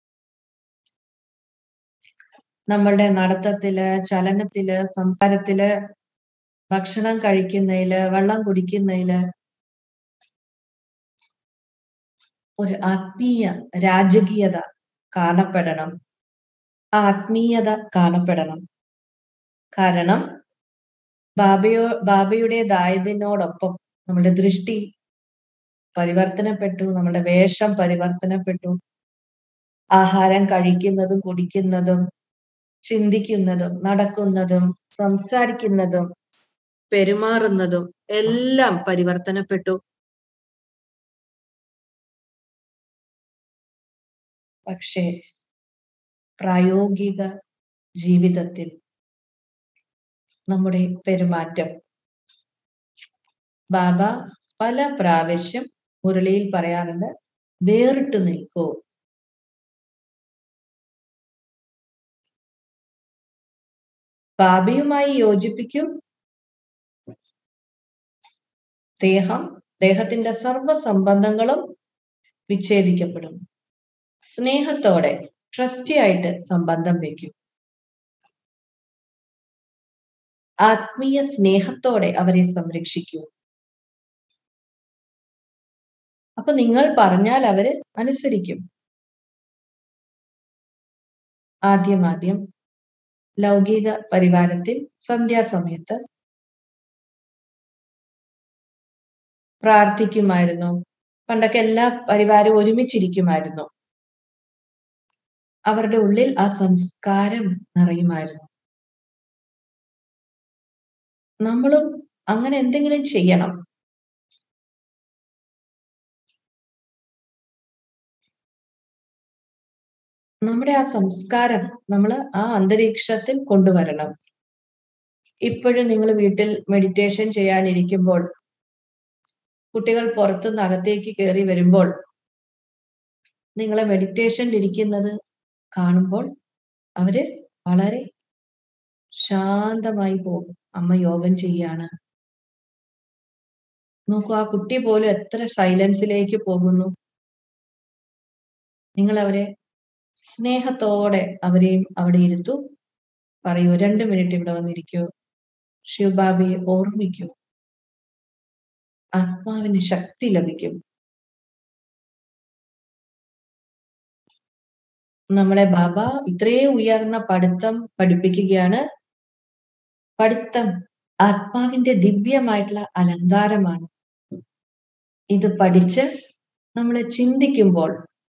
നമ്മളുടെ നടത്തത്തില് ചലനത്തില് സംസാരത്തില് ഭക്ഷണം കഴിക്കുന്നതില് വെള്ളം കുടിക്കുന്നതില് ഒരു ആത്മീയ രാജകീയത കാണപ്പെടണം ആ ആത്മീയത കാണപ്പെടണം കാരണം ബാബയോ ബാബയുടേതായതിനോടൊപ്പം നമ്മുടെ ദൃഷ്ടി പരിവർത്തനപ്പെട്ടു നമ്മുടെ വേഷം പരിവർത്തനപ്പെട്ടു ആഹാരം കഴിക്കുന്നതും കുടിക്കുന്നതും ചിന്തിക്കുന്നതും നടക്കുന്നതും സംസാരിക്കുന്നതും പെരുമാറുന്നതും എല്ലാം പരിവർത്തനപ്പെട്ടു പക്ഷേ പ്രായോഗിക ജീവിതത്തിൽ നമ്മുടെ പെരുമാറ്റം ബാബ പല പ്രാവശ്യം മുരളിയിൽ പറയാറുണ്ട് വേറിട്ട് നിൽക്കൂ ബാബയുമായി യോജിപ്പിക്കൂ ദേഹം ദേഹത്തിന്റെ സർവ സംബന്ധങ്ങളും വിച്ഛേദിക്കപ്പെടും സ്നേഹത്തോടെ ട്രസ്റ്റി ആയിട്ട് സംബന്ധം വയ്ക്കും ആത്മീയ സ്നേഹത്തോടെ അവരെ സംരക്ഷിക്കൂ അപ്പൊ നിങ്ങൾ പറഞ്ഞാൽ അവര് അനുസരിക്കും ആദ്യം ആദ്യം ലൗകിക പരിവാരത്തിൽ സന്ധ്യാസമയത്ത് പ്രാർത്ഥിക്കുമായിരുന്നു പണ്ടൊക്കെ എല്ലാ പരിവാരവും ഒരുമിച്ചിരിക്കുമായിരുന്നു അവരുടെ ഉള്ളിൽ ആ സംസ്കാരം നിറയുമായിരുന്നു നമ്മളും അങ്ങനെ എന്തെങ്കിലും ചെയ്യണം നമ്മുടെ ആ സംസ്കാരം നമ്മൾ ആ അന്തരീക്ഷത്തിൽ കൊണ്ടുവരണം ഇപ്പോഴും നിങ്ങൾ വീട്ടിൽ മെഡിറ്റേഷൻ ചെയ്യാനിരിക്കുമ്പോൾ കുട്ടികൾ പുറത്തുനിന്ന് അകത്തേക്ക് കയറി വരുമ്പോൾ നിങ്ങളെ മെഡിറ്റേഷനിൽ ഇരിക്കുന്നത് കാണുമ്പോൾ അവര് വളരെ ശാന്തമായി പോകും അമ്മ യോഗം ചെയ്യാണ് നോക്കൂ ആ കുട്ടി പോലും എത്ര സൈലൻസിലേക്ക് പോകുന്നു നിങ്ങൾ അവരെ സ്നേഹത്തോടെ അവരെയും അവിടെ ഇരുത്തു പറയൂ രണ്ട് മിനിറ്റ് ഇവിടെ വന്നിരിക്കൂ ശിവബാബയെ ഓർമ്മിക്കൂ ആത്മാവിന് ശക്തി ലഭിക്കും നമ്മളെ ബാബ ഇത്രയും ഉയർന്ന പഠിത്തം പഠിപ്പിക്കുകയാണ് പഠിത്തം ആത്മാവിന്റെ ദിവ്യമായിട്ടുള്ള അലങ്കാരമാണ് ഇത് പഠിച്ച് നമ്മൾ ചിന്തിക്കുമ്പോൾ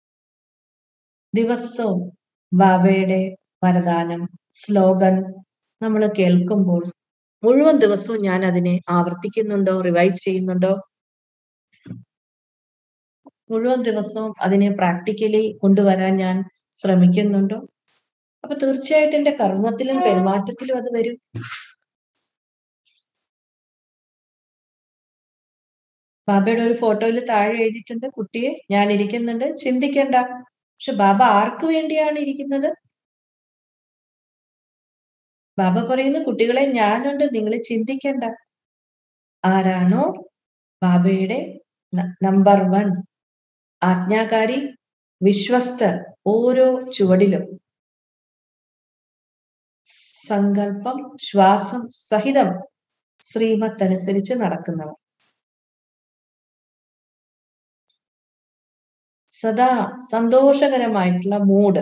ദിവസവും ബാബയുടെ വരദാനം സ്ലോഗൻ നമ്മൾ കേൾക്കുമ്പോൾ മുഴുവൻ ദിവസവും ഞാൻ അതിനെ ആവർത്തിക്കുന്നുണ്ടോ റിവൈസ് ചെയ്യുന്നുണ്ടോ മുഴുവൻ ദിവസവും അതിനെ പ്രാക്ടിക്കലി കൊണ്ടുവരാൻ ഞാൻ ശ്രമിക്കുന്നുണ്ടോ അപ്പൊ തീർച്ചയായിട്ടും എന്റെ കർമ്മത്തിലും പെരുമാറ്റത്തിലും അത് വരും ബാബയുടെ ഒരു ഫോട്ടോയിൽ താഴെ എഴുതിയിട്ടുണ്ട് കുട്ടിയെ ഞാൻ ഇരിക്കുന്നുണ്ട് ചിന്തിക്കണ്ട പക്ഷെ ബാബ ആർക്ക് വേണ്ടിയാണ് ഇരിക്കുന്നത് ബാബ പറയുന്നു കുട്ടികളെ ഞാനുണ്ട് നിങ്ങൾ ചിന്തിക്കണ്ട ആരാണോ ബാബയുടെ നമ്പർ വൺ ആജ്ഞാകാരി വിശ്വസ്തർ ഓരോ ചുവടിലും സങ്കല്പം ശ്വാസം സഹിതം ശ്രീമത്ത് അനുസരിച്ച് നടക്കുന്നവർ സദാ സന്തോഷകരമായിട്ടുള്ള മൂഡ്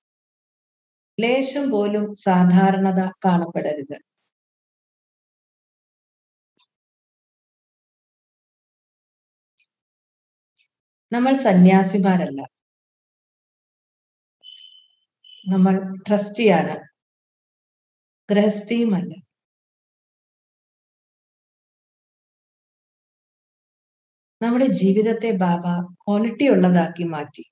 ലേശം പോലും സാധാരണത കാണപ്പെടരുത് നമ്മൾ സന്യാസിമാരല്ല നമ്മൾ ട്രസ്റ്റിയാണ് ഗൃഹസ്ഥിയുമല്ല നമ്മുടെ ജീവിതത്തെ ബാബ ക്വാളിറ്റി ഉള്ളതാക്കി മാറ്റി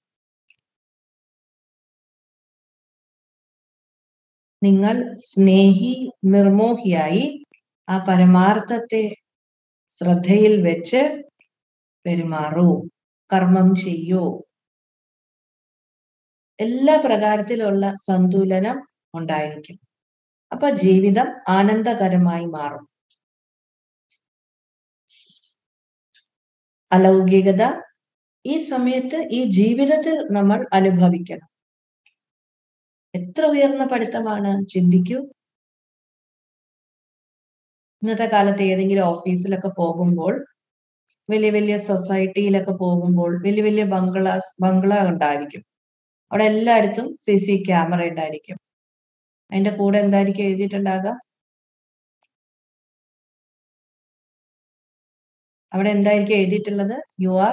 നിങ്ങൾ സ്നേഹി നിർമോഹിയായി ആ പരമാർത്ഥത്തെ ശ്രദ്ധയിൽ വെച്ച് പെരുമാറൂ കർമ്മം ചെയ്യൂ എല്ലാ പ്രകാരത്തിലുള്ള സന്തുലനം ഉണ്ടായിരിക്കും അപ്പൊ ജീവിതം ആനന്ദകരമായി മാറും അലൗകികത ഈ സമയത്ത് ഈ ജീവിതത്തിൽ നമ്മൾ അനുഭവിക്കണം എത്ര ഉയർന്ന പഠിത്തമാണ് ചിന്തിക്കൂ ഇന്നത്തെ കാലത്ത് ഏതെങ്കിലും ഓഫീസിലൊക്കെ പോകുമ്പോൾ വലിയ വലിയ സൊസൈറ്റിയിലൊക്കെ പോകുമ്പോൾ വലിയ വലിയ ബംഗ്ലാസ് ബംഗ്ലാ ഉണ്ടായിരിക്കും അവിടെ എല്ലായിടത്തും സി സി ക്യാമറ ഉണ്ടായിരിക്കും അതിന്റെ കൂടെ എന്തായിരിക്കും എഴുതിയിട്ടുണ്ടാകുക അവിടെ എന്തായിരിക്കും എഴുതിയിട്ടുള്ളത് you are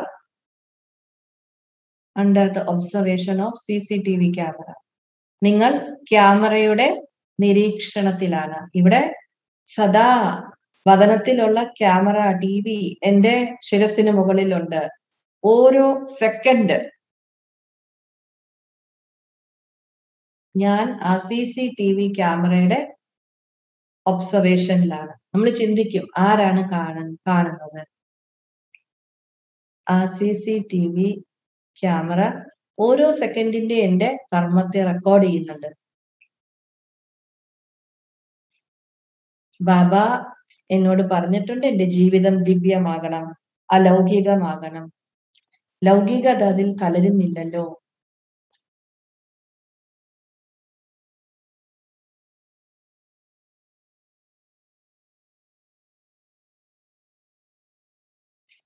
under the observation of C C T V camera നിങ്ങൾ ക്യാമറയുടെ നിരീക്ഷണത്തിലാണ് ഇവിടെ സദാ വതനത്തിലുള്ള ക്യാമറ ടി വി എന്റെ ശിരസിന് മുകളിലുണ്ട് ഓരോ സെക്കൻഡ് ഞാൻ ആ സി സി ടി വി ക്യാമറയുടെ ഒബ്സർവേഷനിലാണ് നമ്മൾ ചിന്തിക്കും ആരാണ് കാണ കാണുന്നത് ആ C C T V camera ഓരോ സെക്കൻഡിന്റെ എന്റെ കർമ്മത്തെ റെക്കോർഡ് ചെയ്യുന്നുണ്ട് ബാബ എന്നോട് പറഞ്ഞിട്ടുണ്ട് എന്റെ ജീവിതം ദിവ്യമാകണം അലൗകികമാകണം ലൗകികത അതിൽ കലരുന്നില്ലല്ലോ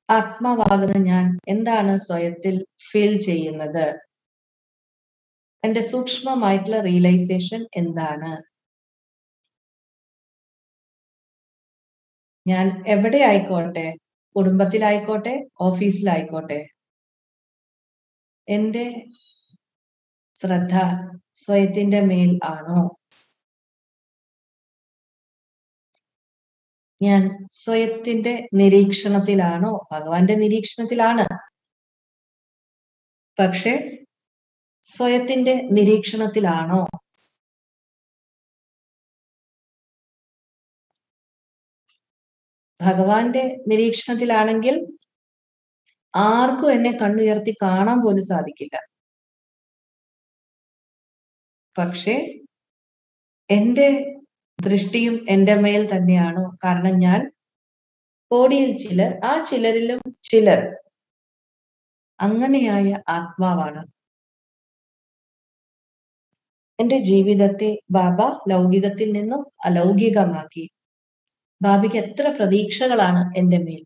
ആത്മാവാകുന്ന ഞാൻ എന്താണ് സ്വയത്തിൽ ഫീൽ ചെയ്യുന്നത് എന്റെ സൂക്ഷ്മമായിട്ടുള്ള റിയലൈസേഷൻ എന്താണ് ഞാൻ എവിടെ ആയിക്കോട്ടെ കുടുംബത്തിലായിക്കോട്ടെ ഓഫീസിലായിക്കോട്ടെ എന്റെ ശ്രദ്ധ സ്വയത്തിന്റെ മേൽ ആണോ ഞാൻ സ്വയത്തിന്റെ നിരീക്ഷണത്തിലാണോ ഭഗവാന്റെ നിരീക്ഷണത്തിലാണ് പക്ഷെ സ്വയത്തിന്റെ നിരീക്ഷണത്തിലാണോ ഭഗവാന്റെ നിരീക്ഷണത്തിലാണെങ്കിൽ ആർക്കും എന്നെ കണ്ണുയർത്തി കാണാൻ പോലും സാധിക്കില്ല പക്ഷേ എന്റെ ദൃഷ്ടിയും എന്റെ മേൽ തന്നെയാണോ കാരണം ഞാൻ കോടിയിൽ ചിലർ ആ ചിലരിലും ചിലർ അങ്ങനെയായ ആത്മാവാണ് എന്റെ ജീവിതത്തെ ബാബ ലൗകികത്തിൽ നിന്നും അലൗകികമാക്കി ബാബയ്ക്ക് എത്ര പ്രതീക്ഷകളാണ് എന്റെ മേൽ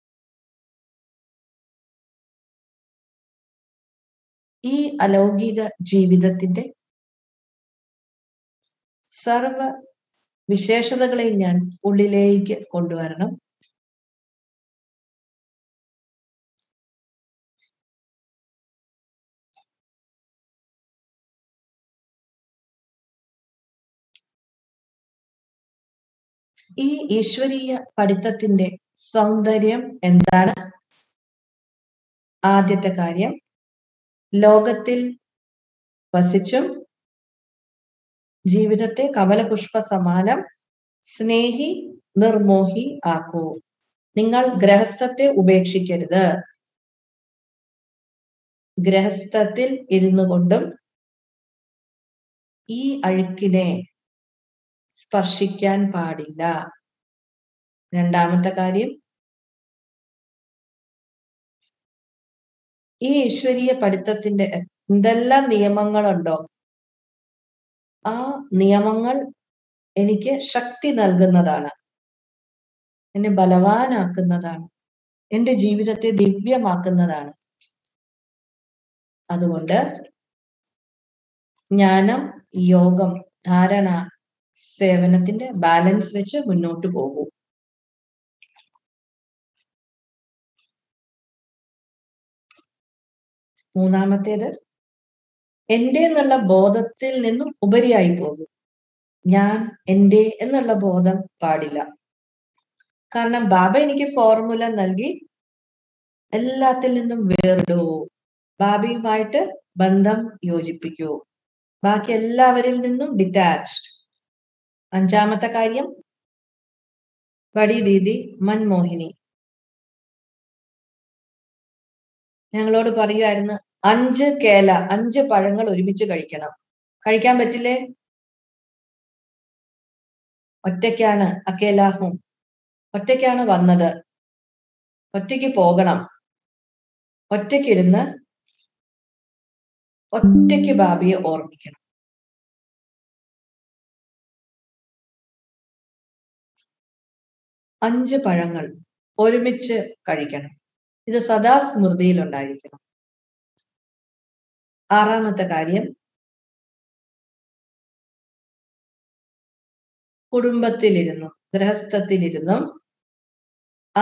ഈ അലൗകിക ജീവിതത്തിന്റെ സർവ വിശേഷതകളെയും ഞാൻ ഉള്ളിലേക്ക് കൊണ്ടുവരണം ഈ ഈശ്വരീയ പഠിത്തത്തിന്റെ സൗന്ദര്യം എന്താണ് ആദ്യത്തെ കാര്യം ലോകത്തിൽ വസിച്ചും ജീവിതത്തെ കമലപുഷ്പ സമാനം സ്നേഹി നിർമോഹി ആക്കൂ നിങ്ങൾ ഗ്രഹസ്ഥത്തെ ഉപേക്ഷിക്കരുത് ഗ്രഹസ്ഥത്തിൽ ഇരുന്നു കൊണ്ടും ഈ അഴുക്കിനെ സ്പർശിക്കാൻ പാടില്ല രണ്ടാമത്തെ കാര്യം ഈ ഈശ്വരീയ പഠിത്തത്തിന്റെ എന്തെല്ലാം നിയമങ്ങളുണ്ടോ ആ നിയമങ്ങൾ എനിക്ക് ശക്തി നൽകുന്നതാണ് എന്നെ ബലവാനാക്കുന്നതാണ് എന്റെ ജീവിതത്തെ ദിവ്യമാക്കുന്നതാണ് അതുകൊണ്ട് ജ്ഞാനം യോഗം ധാരണ സേവനത്തിന്റെ ബാലൻസ് വെച്ച് മുന്നോട്ട് പോകൂ മൂന്നാമത്തേത് എന്റെ എന്നുള്ള ബോധത്തിൽ നിന്നും ഉപരിയായി പോകും ഞാൻ എന്റെ എന്നുള്ള ബോധം പാടില്ല കാരണം ബാബ എനിക്ക് ഫോർമുല നൽകി എല്ലാത്തിൽ നിന്നും വേറിടൂ ബാബയുമായിട്ട് ബന്ധം യോജിപ്പിക്കൂ ബാക്കി എല്ലാവരിൽ നിന്നും ഡിറ്റാച്ച്ഡ് അഞ്ചാമത്തെ കാര്യം വടി ദീദി മൻമോഹിനി ഞങ്ങളോട് പറയുമായിരുന്നു അഞ്ച് കേല അഞ്ച് പഴങ്ങൾ ഒരുമിച്ച് കഴിക്കണം കഴിക്കാൻ പറ്റില്ലേ ഒറ്റയ്ക്കാണ് അക്കേലാഹും ഒറ്റയ്ക്കാണ് വന്നത് ഒറ്റയ്ക്ക് പോകണം ഒറ്റയ്ക്കിരുന്ന് ഒറ്റയ്ക്ക് ബാബിയെ ഓർമ്മിക്കണം അഞ്ച് പഴങ്ങൾ ഒരുമിച്ച് കഴിക്കണം ഇത് സദാ സ്മൃതിയിൽ ഉണ്ടായിരിക്കണം ആറാമത്തെ കാര്യം കുടുംബത്തിലിരുന്നും ഗൃഹസ്ഥത്തിലിരുന്നും ആ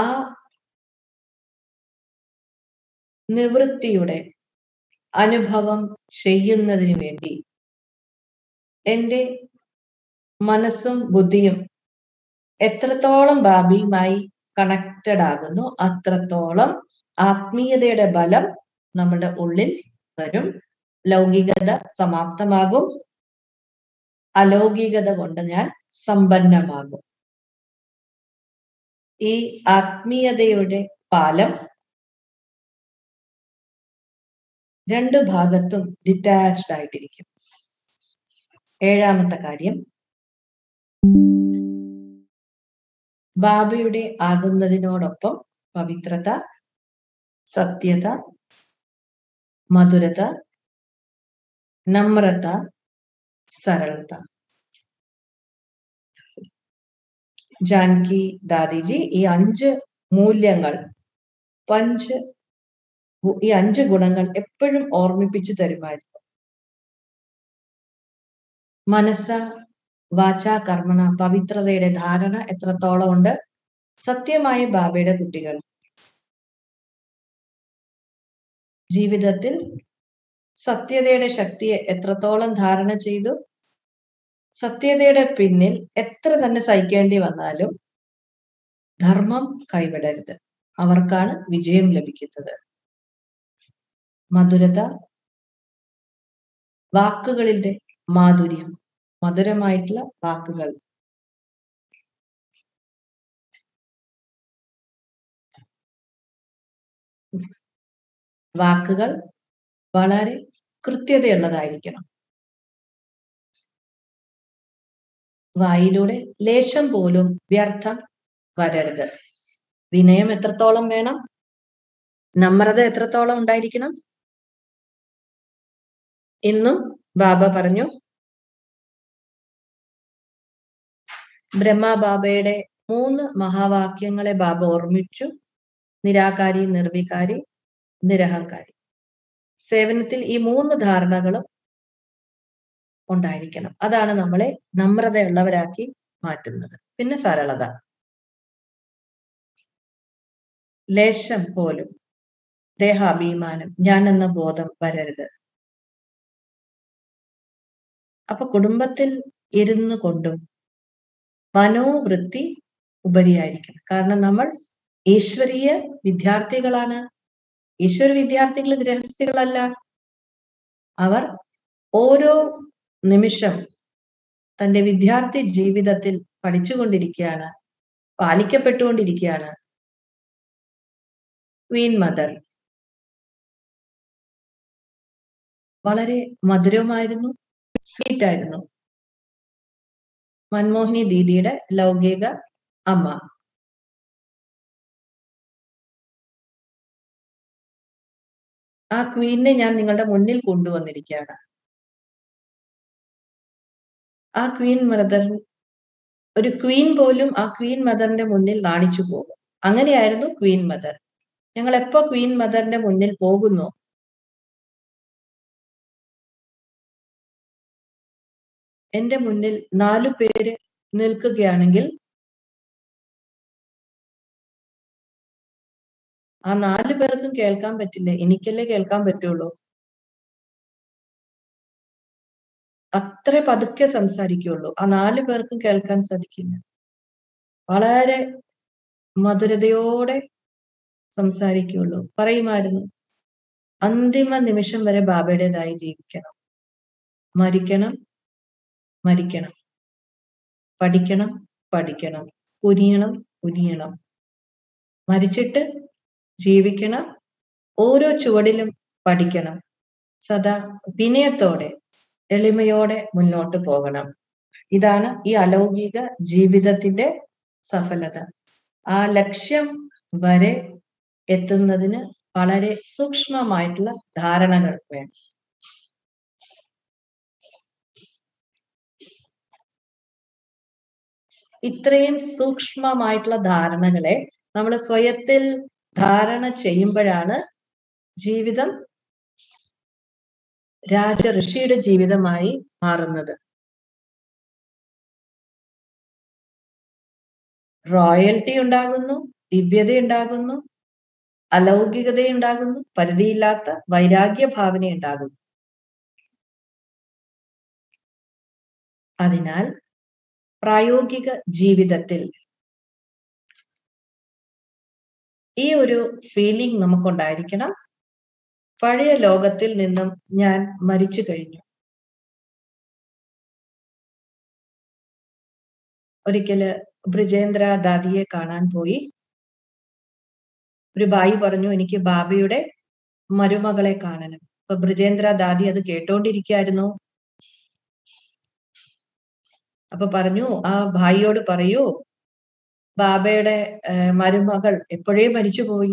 നിവൃത്തിയുടെ അനുഭവം ചെയ്യുന്നതിന് വേണ്ടി എൻ്റെ മനസ്സും ബുദ്ധിയും എത്രത്തോളം ബാബിയുമായി കണക്റ്റഡ് ആകുന്നു അത്രത്തോളം ആത്മീയതയുടെ ബലം നമ്മുടെ ഉള്ളിൽ വരും ലൗകികത സമാപ്തമാകും അലൗകികത കൊണ്ട് ഞാൻ സമ്പന്നമാകും ഈ ആത്മീയതയുടെ പാലം രണ്ട് ഭാഗത്തും ഡിറ്റാച്ച്ഡ് ആയിട്ടിരിക്കും ഏഴാമത്തെ കാര്യം ബാബയുടെ ആകുന്നതിനോടൊപ്പം പവിത്രത സത്യത മധുരത നമ്രത സരളത ജാനകി ദാദിജി ഈ അഞ്ച് മൂല്യങ്ങൾ പഞ്ച് ഗു- ഈ അഞ്ച് ഗുണങ്ങൾ എപ്പോഴും ഓർമ്മിപ്പിച്ചു തരുമായിരുന്നു മനസ്സ വാച കർമ്മണ പവിത്രതയുടെ ധാരണ എത്രത്തോളം ഉണ്ട് സത്യമായ ബാബയുടെ കുട്ടികൾ ജീവിതത്തിൽ സത്യതയുടെ ശക്തിയെ എത്രത്തോളം ധാരണ ചെയ്തു സത്യതയുടെ പിന്നിൽ എത്ര തന്നെ സഹിക്കേണ്ടി വന്നാലും ധർമ്മം കൈവിടരുത് അവർക്കാണ് വിജയം ലഭിക്കുന്നത് മധുരത വാക്കുകളിന്റെ മാധുര്യം മധുരമായിട്ടുള്ള വാക്കുകൾ വാക്കുകൾ വളരെ കൃത്യതയുള്ളതായിരിക്കണം വായിലൂടെ ലേശം പോലും വ്യർത്ഥം വരരുത് വിനയം എത്രത്തോളം വേണം നമ്രത എത്രത്തോളം ഉണ്ടായിരിക്കണം ഇന്നും ബാബ പറഞ്ഞു ബ്രഹ്മ ബാബയുടെ മൂന്ന് മഹാവാക്യങ്ങളെ ബാബ ഓർമ്മിച്ചു നിരാകാരി നിർവികാരി നിരഹങ്കാരി സേവനത്തിൽ ഈ മൂന്ന് ധാരണകളും ഉണ്ടായിരിക്കണം അതാണ് നമ്മളെ നമ്രതയുള്ളവരാക്കി മാറ്റുന്നത് പിന്നെ സരളത ലേശം പോലും ദേഹാഭിമാനം ഞാൻ എന്ന ബോധം വരരുത് അപ്പൊ കുടുംബത്തിൽ ഇരുന്നു കൊണ്ടും മനോവൃത്തി ഉപരിയായിരിക്കണം കാരണം നമ്മൾ ഈശ്വരീയ വിദ്യാർത്ഥികളാണ് ഈശ്വര വിദ്യാർത്ഥികൾ ഗൃഹസ്ഥികളല്ല അവർ ഓരോ നിമിഷം തന്റെ വിദ്യാർത്ഥി ജീവിതത്തിൽ പഠിച്ചുകൊണ്ടിരിക്കുകയാണ് പാലിക്കപ്പെട്ടുകൊണ്ടിരിക്കുകയാണ് ക്വീൻ മദർ വളരെ മധുരമായിരുന്നു സ്വീറ്റ് ആയിരുന്നു മൻമോഹിനി ദീദിയുടെ ലൗകിക അമ്മ ആ ക്വീനെ ഞാൻ നിങ്ങളുടെ മുന്നിൽ കൊണ്ടുവന്നിരിക്കുകയാണ് ആ ക്വീൻ മദർ ഒരു ക്വീൻ പോലും ആ ക്വീൻ മദറിന്റെ മുന്നിൽ നാണിച്ചു പോകും അങ്ങനെയായിരുന്നു ക്വീൻ മദർ ഞങ്ങൾ എപ്പോ ക്വീൻ മദറിന്റെ മുന്നിൽ പോകുന്നു എന്റെ മുന്നിൽ നാലു പേര് നിൽക്കുകയാണെങ്കിൽ ആ നാല് പേർക്കും കേൾക്കാൻ പറ്റില്ല എനിക്കല്ലേ കേൾക്കാൻ പറ്റുള്ളൂ അത്ര പതുക്കെ സംസാരിക്കുള്ളൂ ആ നാല് പേർക്കും കേൾക്കാൻ സാധിക്കില്ല വളരെ മധുരതയോടെ സംസാരിക്കുള്ളൂ പറയുമായിരുന്നു അന്തിമ നിമിഷം വരെ ബാബയുടേതായി ജീവിക്കണം മരിക്കണം മരിക്കണം പഠിക്കണം പഠിക്കണം കുനിയണം കുനിയണം മരിച്ചിട്ട് ജീവിക്കണം ഓരോ ചുവടിലും പഠിക്കണം സദാ വിനയത്തോടെ എളിമയോടെ മുന്നോട്ട് പോകണം ഇതാണ് ഈ അലൗകിക ജീവിതത്തിന്റെ സഫലത ആ ലക്ഷ്യം വരെ എത്തുന്നതിന് വളരെ സൂക്ഷ്മമായിട്ടുള്ള ധാരണകൾ വേണം ഇത്രയും സൂക്ഷ്മമായിട്ടുള്ള ധാരണകളെ നമ്മൾ സ്വയത്തിൽ ധാരണ ചെയ്യുമ്പോഴാണ് ജീവിതം രാജ ഋഷിയുടെ ജീവിതമായി മാറുന്നത് റോയൽറ്റി ഉണ്ടാകുന്നു ദിവ്യത ഉണ്ടാകുന്നു അലൗകികത ഉണ്ടാകുന്നു പരിധിയില്ലാത്ത വൈരാഗ്യ ഭാവന ഉണ്ടാകുന്നു അതിനാൽ പ്രായോഗിക ജീവിതത്തിൽ ഈ ഒരു ഫീലിംഗ് നമുക്കുണ്ടായിരിക്കണം പഴയ ലോകത്തിൽ നിന്നും ഞാൻ മരിച്ചു കഴിഞ്ഞു ഒരിക്കല് ബ്രിജേന്ദ്ര ദാദിയെ കാണാൻ പോയി ഒരു ബായി പറഞ്ഞു എനിക്ക് ബാബയുടെ മരുമകളെ കാണണം അപ്പൊ ബ്രിജേന്ദ്ര ദാദി അത് കേട്ടോണ്ടിരിക്കായിരുന്നു അപ്പൊ പറഞ്ഞു ആ ഭായിയോട് പറയൂ ബാബയുടെ മരുമകൾ എപ്പോഴേ മരിച്ചുപോയി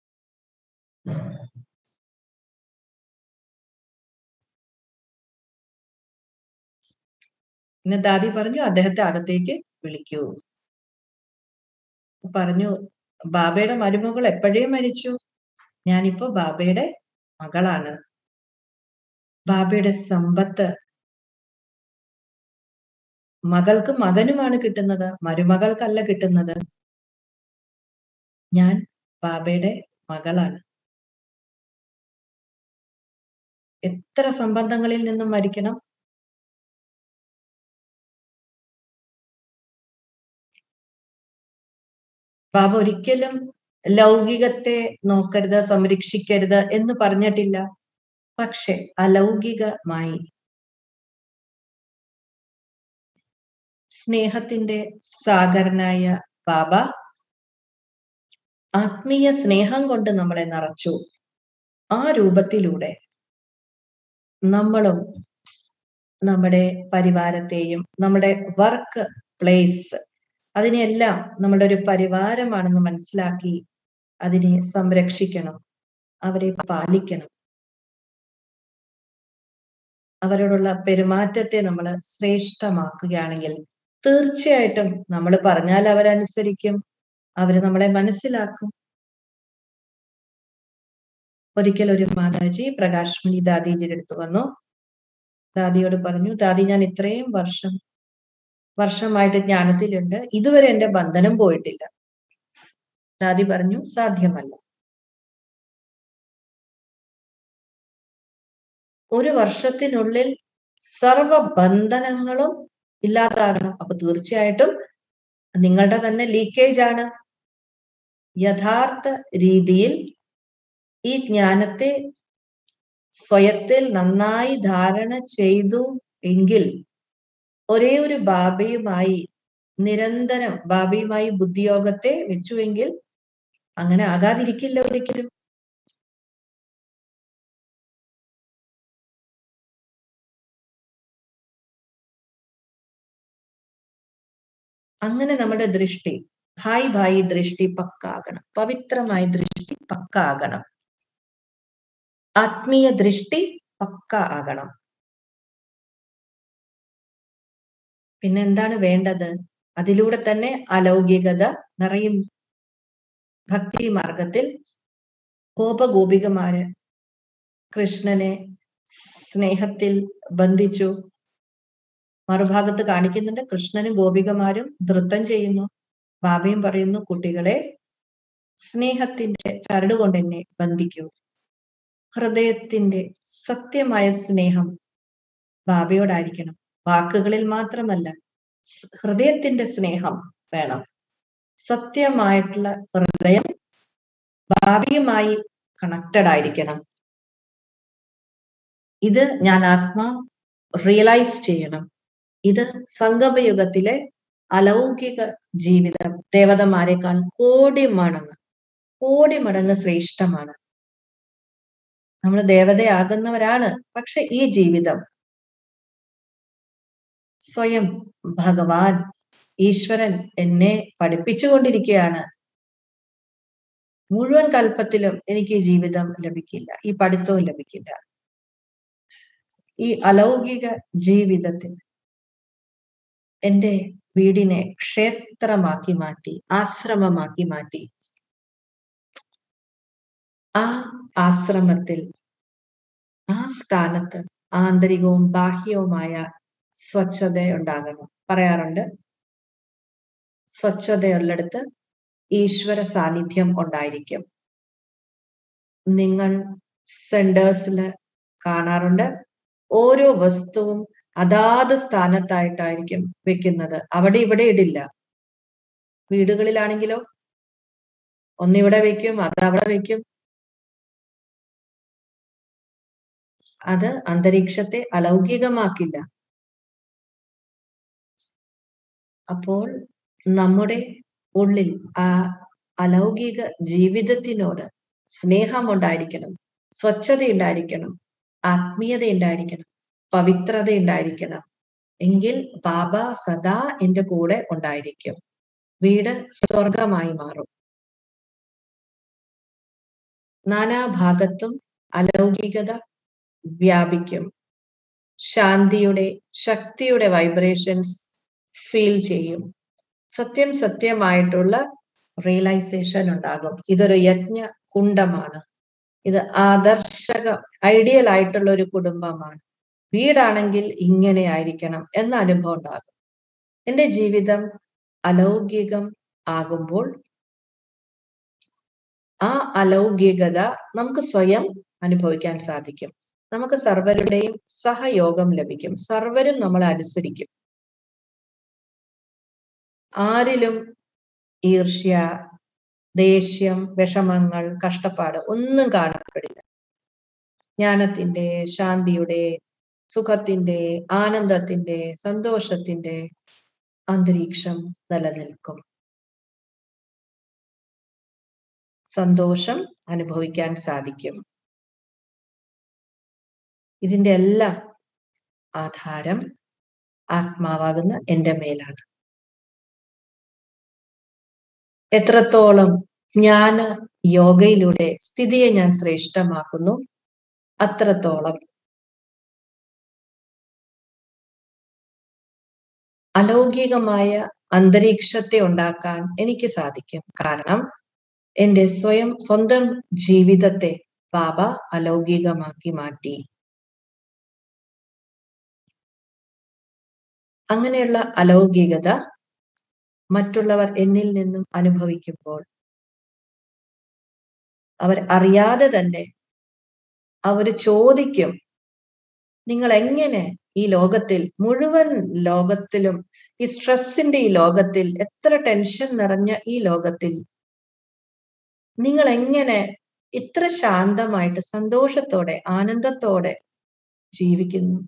പിന്നെ ദാദി പറഞ്ഞു അദ്ദേഹത്തെ അകത്തേക്ക് വിളിക്കൂ പറഞ്ഞു ബാബയുടെ മരുമകൾ എപ്പോഴേ മരിച്ചു ഞാനിപ്പോ ബാബയുടെ മകളാണ് ബാബയുടെ സമ്പത്ത് മകൾക്ക് മകനുമാണ് കിട്ടുന്നത് മരുമകൾക്കല്ല കിട്ടുന്നത് ഞാൻ ബാബയുടെ മകളാണ് എത്ര സംബന്ധങ്ങളിൽ നിന്നും മരിക്കണം ബാബ ഒരിക്കലും ലൗകികത്തെ നോക്കരുത് സംരക്ഷിക്കരുത് എന്ന് പറഞ്ഞിട്ടില്ല പക്ഷെ അലൗകികമായി സ്നേഹത്തിന്റെ സാഗരനായ ബാബ ആത്മീയ സ്നേഹം കൊണ്ട് നമ്മളെ നിറച്ചു ആ രൂപത്തിലൂടെ നമ്മളും നമ്മുടെ പരിവാരത്തെയും നമ്മുടെ വർക്ക് പ്ലേസ് അതിനെല്ലാം നമ്മുടെ ഒരു പരിവാരമാണെന്ന് മനസ്സിലാക്കി അതിനെ സംരക്ഷിക്കണം അവരെ പാലിക്കണം അവരോടുള്ള പെരുമാറ്റത്തെ നമ്മൾ ശ്രേഷ്ഠമാക്കുകയാണെങ്കിൽ തീർച്ചയായിട്ടും നമ്മൾ പറഞ്ഞാൽ അവരനുസരിക്കും അവര് നമ്മളെ മനസ്സിലാക്കും ഒരിക്കൽ ഒരു മാതാജി പ്രകാശ്മണി ദാദിജിയുടെ അടുത്ത് വന്നു ദാദിയോട് പറഞ്ഞു ദാദി ഞാൻ ഇത്രയും വർഷം വർഷമായിട്ട് ജ്ഞാനത്തിലുണ്ട് ഇതുവരെ എന്റെ ബന്ധനം പോയിട്ടില്ല ദാദി പറഞ്ഞു സാധ്യമല്ല ഒരു വർഷത്തിനുള്ളിൽ സർവ ബന്ധനങ്ങളും ഇല്ലാതാകണം അപ്പൊ തീർച്ചയായിട്ടും നിങ്ങളുടെ തന്നെ ലീക്കേജ് ആണ് യഥാർത്ഥ രീതിയിൽ ഈ ജ്ഞാനത്തെ സ്വയത്തിൽ നന്നായി ധാരണ ചെയ്തു എങ്കിൽ ഒരേ ഒരു ബാബയുമായി നിരന്തരം ബാബയുമായി ബുദ്ധിയോഗത്തെ വെച്ചുവെങ്കിൽ അങ്ങനെ ആകാതിരിക്കില്ല ഒരിക്കലും അങ്ങനെ നമ്മുടെ ദൃഷ്ടി ഭായ് ഭായി ദൃഷ്ടി പക്കാകണം പവിത്രമായ ദൃഷ്ടി പക്കാകണം ആത്മീയ ദൃഷ്ടി പക്ക ആകണം പിന്നെ എന്താണ് വേണ്ടത് അതിലൂടെ തന്നെ അലൗകികത നിറയും ഭക്തി മാർഗത്തിൽ കോപഗോപികമാര് കൃഷ്ണനെ സ്നേഹത്തിൽ ബന്ധിച്ചു മറുഭാഗത്ത് കാണിക്കുന്നുണ്ട് കൃഷ്ണനും ഗോപികമാരും നൃത്തം ചെയ്യുന്നു ബാബയും പറയുന്നു കുട്ടികളെ സ്നേഹത്തിന്റെ ചരട് കൊണ്ട് എന്നെ ബന്ധിക്കൂ ഹൃദയത്തിന്റെ സത്യമായ സ്നേഹം ബാബയോടായിരിക്കണം വാക്കുകളിൽ മാത്രമല്ല ഹൃദയത്തിന്റെ സ്നേഹം വേണം സത്യമായിട്ടുള്ള ഹൃദയം ബാബയുമായി കണക്റ്റഡ് ആയിരിക്കണം ഇത് ഞാൻ ആത്മാ റിയലൈസ് ചെയ്യണം ഇത് സംഗമയുഗത്തിലെ അലൗകിക ജീവിതം ദേവതമാരെക്കാൾ കോടി മടങ്ങ് കോടി മടങ്ങ് ശ്രേഷ്ഠമാണ് നമ്മൾ ദേവതയാകുന്നവരാണ് പക്ഷെ ഈ ജീവിതം സ്വയം ഭഗവാൻ ഈശ്വരൻ എന്നെ പഠിപ്പിച്ചുകൊണ്ടിരിക്കുകയാണ് മുഴുവൻ കൽപ്പത്തിലും എനിക്ക് ഈ ജീവിതം ലഭിക്കില്ല ഈ പഠിത്തവും ലഭിക്കില്ല ഈ അലൗകിക ജീവിതത്തിൽ എന്റെ വീടിനെ ക്ഷേത്രമാക്കി മാറ്റി ആശ്രമമാക്കി മാറ്റി ആ ആശ്രമത്തിൽ ആ സ്ഥാനത്ത് ആന്തരികവും ബാഹ്യവുമായ സ്വച്ഛത ഉണ്ടാകണം പറയാറുണ്ട് സ്വച്ഛതയുള്ളിടത്ത് ഈശ്വര സാന്നിധ്യം ഉണ്ടായിരിക്കും നിങ്ങൾ സെന്റേഴ്സിൽ കാണാറുണ്ട് ഓരോ വസ്തുവും അതാത് സ്ഥാനത്തായിട്ടായിരിക്കും വെക്കുന്നത് അവിടെ ഇവിടെ ഇടില്ല വീടുകളിലാണെങ്കിലോ ഒന്നിവിടെ വെക്കും അത് അവിടെ വെക്കും അത് അന്തരീക്ഷത്തെ അലൗകികമാക്കില്ല അപ്പോൾ നമ്മുടെ ഉള്ളിൽ ആ അലൗകിക ജീവിതത്തിനോട് സ്നേഹം ഉണ്ടായിരിക്കണം സ്വച്ഛത ഉണ്ടായിരിക്കണം ആത്മീയത ഉണ്ടായിരിക്കണം പവിത്രത ഉണ്ടായിരിക്കണം എങ്കിൽ ബാബ സദാ എന്റെ കൂടെ ഉണ്ടായിരിക്കും വീട് സ്വർഗമായി മാറും നാനാഭാഗത്തും അലൗകികത വ്യാപിക്കും ശാന്തിയുടെ ശക്തിയുടെ വൈബ്രേഷൻസ് ഫീൽ ചെയ്യും സത്യം സത്യമായിട്ടുള്ള റിയലൈസേഷൻ ഉണ്ടാകും ഇതൊരു യജ്ഞ കുണ്ടമാണ് ഇത് ആദർശക ഐഡിയൽ ആയിട്ടുള്ള ഒരു കുടുംബമാണ് വീടാണെങ്കിൽ ഇങ്ങനെ ആയിരിക്കണം എന്ന അനുഭവം ഉണ്ടാകും എന്റെ ജീവിതം അലൗകികം ആകുമ്പോൾ ആ അലൗകികത നമുക്ക് സ്വയം അനുഭവിക്കാൻ സാധിക്കും നമുക്ക് സർവരുടെയും സഹയോഗം ലഭിക്കും സർവരും നമ്മളെ അനുസരിക്കും ആരിലും ഈർഷ്യ ദേഷ്യം വിഷമങ്ങൾ കഷ്ടപ്പാട് ഒന്നും കാണപ്പെടില്ല ജ്ഞാനത്തിന്റെ ശാന്തിയുടെ സുഖത്തിന്റെ ആനന്ദത്തിന്റെ സന്തോഷത്തിന്റെ അന്തരീക്ഷം നിലനിൽക്കും സന്തോഷം അനുഭവിക്കാൻ സാധിക്കും ഇതിന്റെ എല്ലാം ആധാരം ആത്മാവാകുന്ന എന്റെ മേലാണ് എത്രത്തോളം ജ്ഞാന യോഗയിലൂടെ സ്ഥിതിയെ ഞാൻ ശ്രേഷ്ഠമാക്കുന്നു അത്രത്തോളം അലൗകികമായ അന്തരീക്ഷത്തെ ഉണ്ടാക്കാൻ എനിക്ക് സാധിക്കും കാരണം എന്റെ സ്വയം സ്വന്തം ജീവിതത്തെ ബാബ അലൗകികമാക്കി മാറ്റി അങ്ങനെയുള്ള അലൗകികത മറ്റുള്ളവർ എന്നിൽ നിന്നും അനുഭവിക്കുമ്പോൾ അവർ അറിയാതെ തന്നെ അവർ ചോദിക്കും നിങ്ങൾ എങ്ങനെ ഈ ലോകത്തിൽ മുഴുവൻ ലോകത്തിലും ഈ സ്ട്രെസ്സിന്റെ ഈ ലോകത്തിൽ എത്ര ടെൻഷൻ നിറഞ്ഞ ഈ ലോകത്തിൽ നിങ്ങൾ എങ്ങനെ ഇത്ര ശാന്തമായിട്ട് സന്തോഷത്തോടെ ആനന്ദത്തോടെ ജീവിക്കുന്നു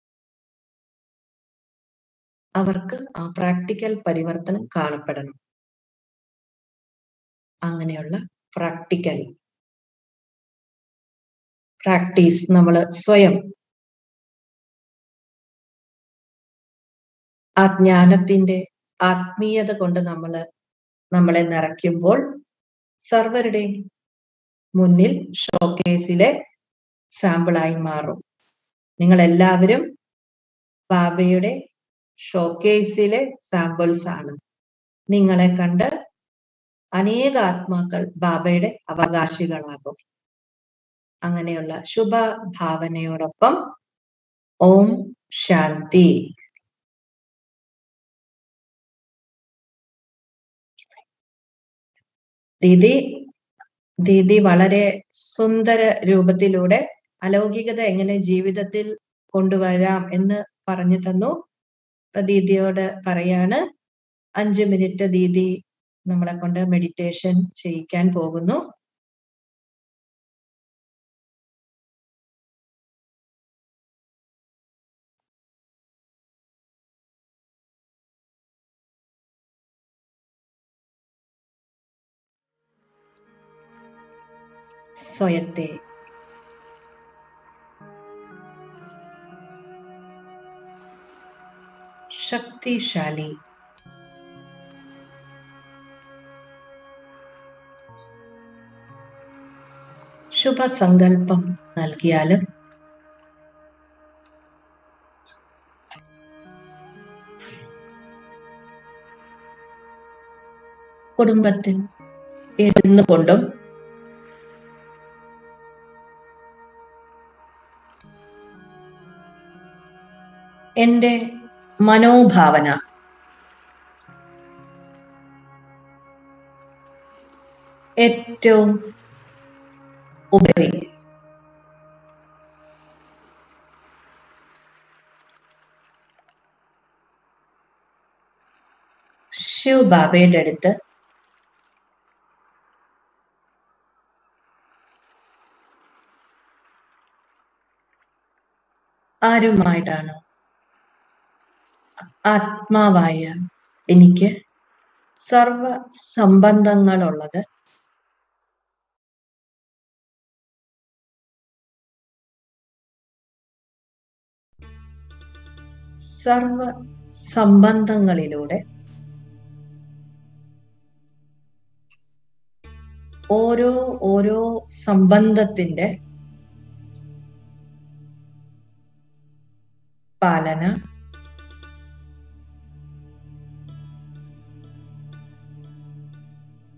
അവർക്ക് ആ പ്രാക്ടിക്കൽ പരിവർത്തനം കാണപ്പെടണം അങ്ങനെയുള്ള പ്രാക്ടിക്കൽ പ്രാക്ടീസ് നമ്മൾ സ്വയം ആ ജ്ഞാനത്തിന്റെ ആത്മീയത കൊണ്ട് നമ്മൾ നമ്മളെ നിറയ്ക്കുമ്പോൾ സർവരുടെയും മുന്നിൽ ഷോക്കേസിലെ സാമ്പിളായി മാറും നിങ്ങൾ എല്ലാവരും ബാബയുടെ ഷോക്കേസിലെ സാമ്പിൾസ് ആണ് നിങ്ങളെ കണ്ട് അനേക ആത്മാക്കൾ ബാബയുടെ അവകാശികളാകും അങ്ങനെയുള്ള ശുഭഭാവനയോടൊപ്പം ഓം ശാന്തി ദീദി ദീദി വളരെ സുന്ദര രൂപത്തിലൂടെ അലൗകികത എങ്ങനെ ജീവിതത്തിൽ കൊണ്ടുവരാം എന്ന് പറഞ്ഞു തന്നു ദീദിയോട് പറയാണ് അഞ്ചു മിനിറ്റ് ദീദി നമ്മളെ കൊണ്ട് മെഡിറ്റേഷൻ ചെയ്യിക്കാൻ പോകുന്നു സ്വയത്തെ ശക്തിശാലി ശുഭസങ്കല്പം നൽകിയാലും കുടുംബത്തിൽ ഇരുന്നു കൊണ്ടും എന്റെ മനോഭാവന ഏറ്റവും ഉപരി ശിവ് ബാബയുടെ അടുത്ത് ആരുമായിട്ടാണ് ആത്മാവായ എനിക്ക് സർവ സംബന്ധങ്ങളുള്ളത് സർവ സംബന്ധങ്ങളിലൂടെ ഓരോ ഓരോ സംബന്ധത്തിന്റെ പാലന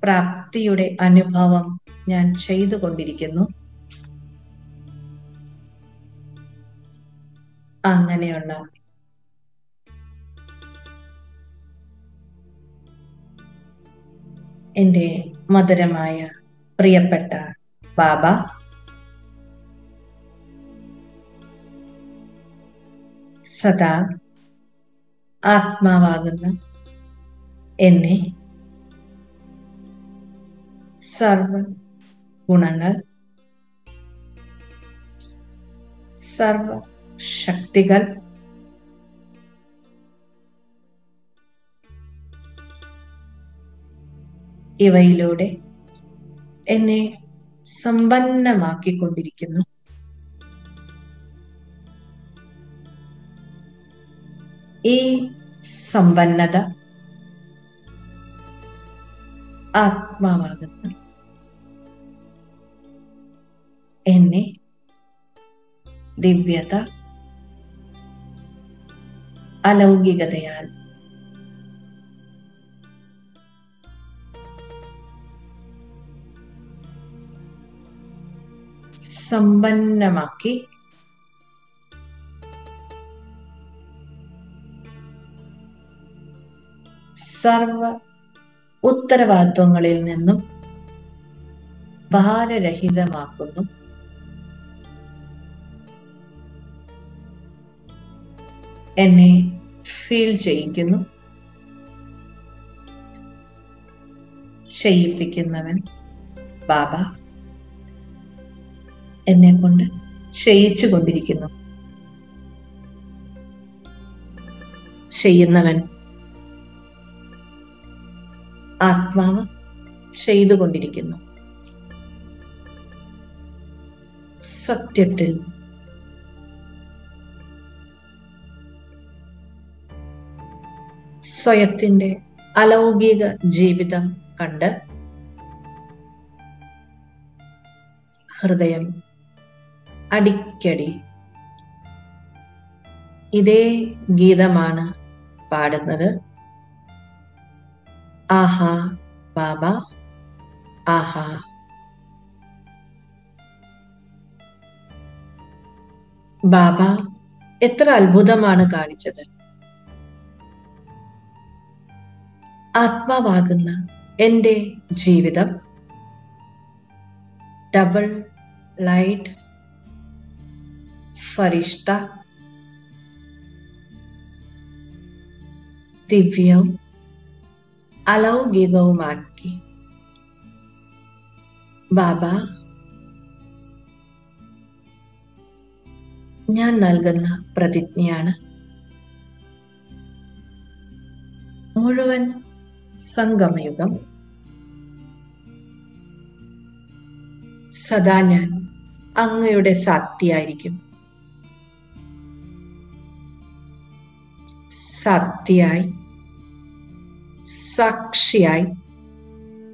പ്രാപ്തിയുടെ അനുഭവം ഞാൻ ചെയ്തുകൊണ്ടിരിക്കുന്നു അങ്ങനെയുള്ള എൻ്റെ മധുരമായ പ്രിയപ്പെട്ട ബാബ സദാ ആത്മാവാകുന്ന എന്നെ സർവ ഗുണങ്ങൾ സർവ ശക്തികൾ ഇവയിലൂടെ എന്നെ സമ്പന്നമാക്കിക്കൊണ്ടിരിക്കുന്നു ഈ സമ്പന്നത ആത്മാവാകുന്നു എന്നെ ദിവ്യത അലൗകികതയാൽ സമ്പന്നമാക്കി സർവ ഉത്തരവാദിത്വങ്ങളിൽ നിന്നും ഭാരരഹിതമാക്കുന്നു എന്നെ ഫീൽ ചെയ്യിക്കുന്നു ചെയ്യിപ്പിക്കുന്നവൻ ബാബ എന്നെ കൊണ്ട് ചെയ്യിച്ചു കൊണ്ടിരിക്കുന്നു ചെയ്യുന്നവൻ ആത്മാവ് ചെയ്തുകൊണ്ടിരിക്കുന്നു സത്യത്തിൽ സ്വയത്തിന്റെ അലൗകിക ജീവിതം കണ്ട് ഹൃദയം അടിക്കടി ഇതേ ഗീതമാണ് പാടുന്നത് ആഹാ ബാബ ആഹാ ബാബ എത്ര അത്ഭുതമാണ് കാണിച്ചത് ആത്മാവാകുന്ന എന്റെ ജീവിതം ഡബിൾ ലൈറ്റ് ഫരിഷ്ത ദിവ്യവും അലൗകികവുമാക്കി ബാബ ഞാൻ നൽകുന്ന പ്രതിജ്ഞയാണ് മുഴുവൻ സംഗമയുഗം സദാ ഞാൻ അങ്ങയുടെ സാത്തിയായിരിക്കും സാത്തിയായി സാക്ഷിയായി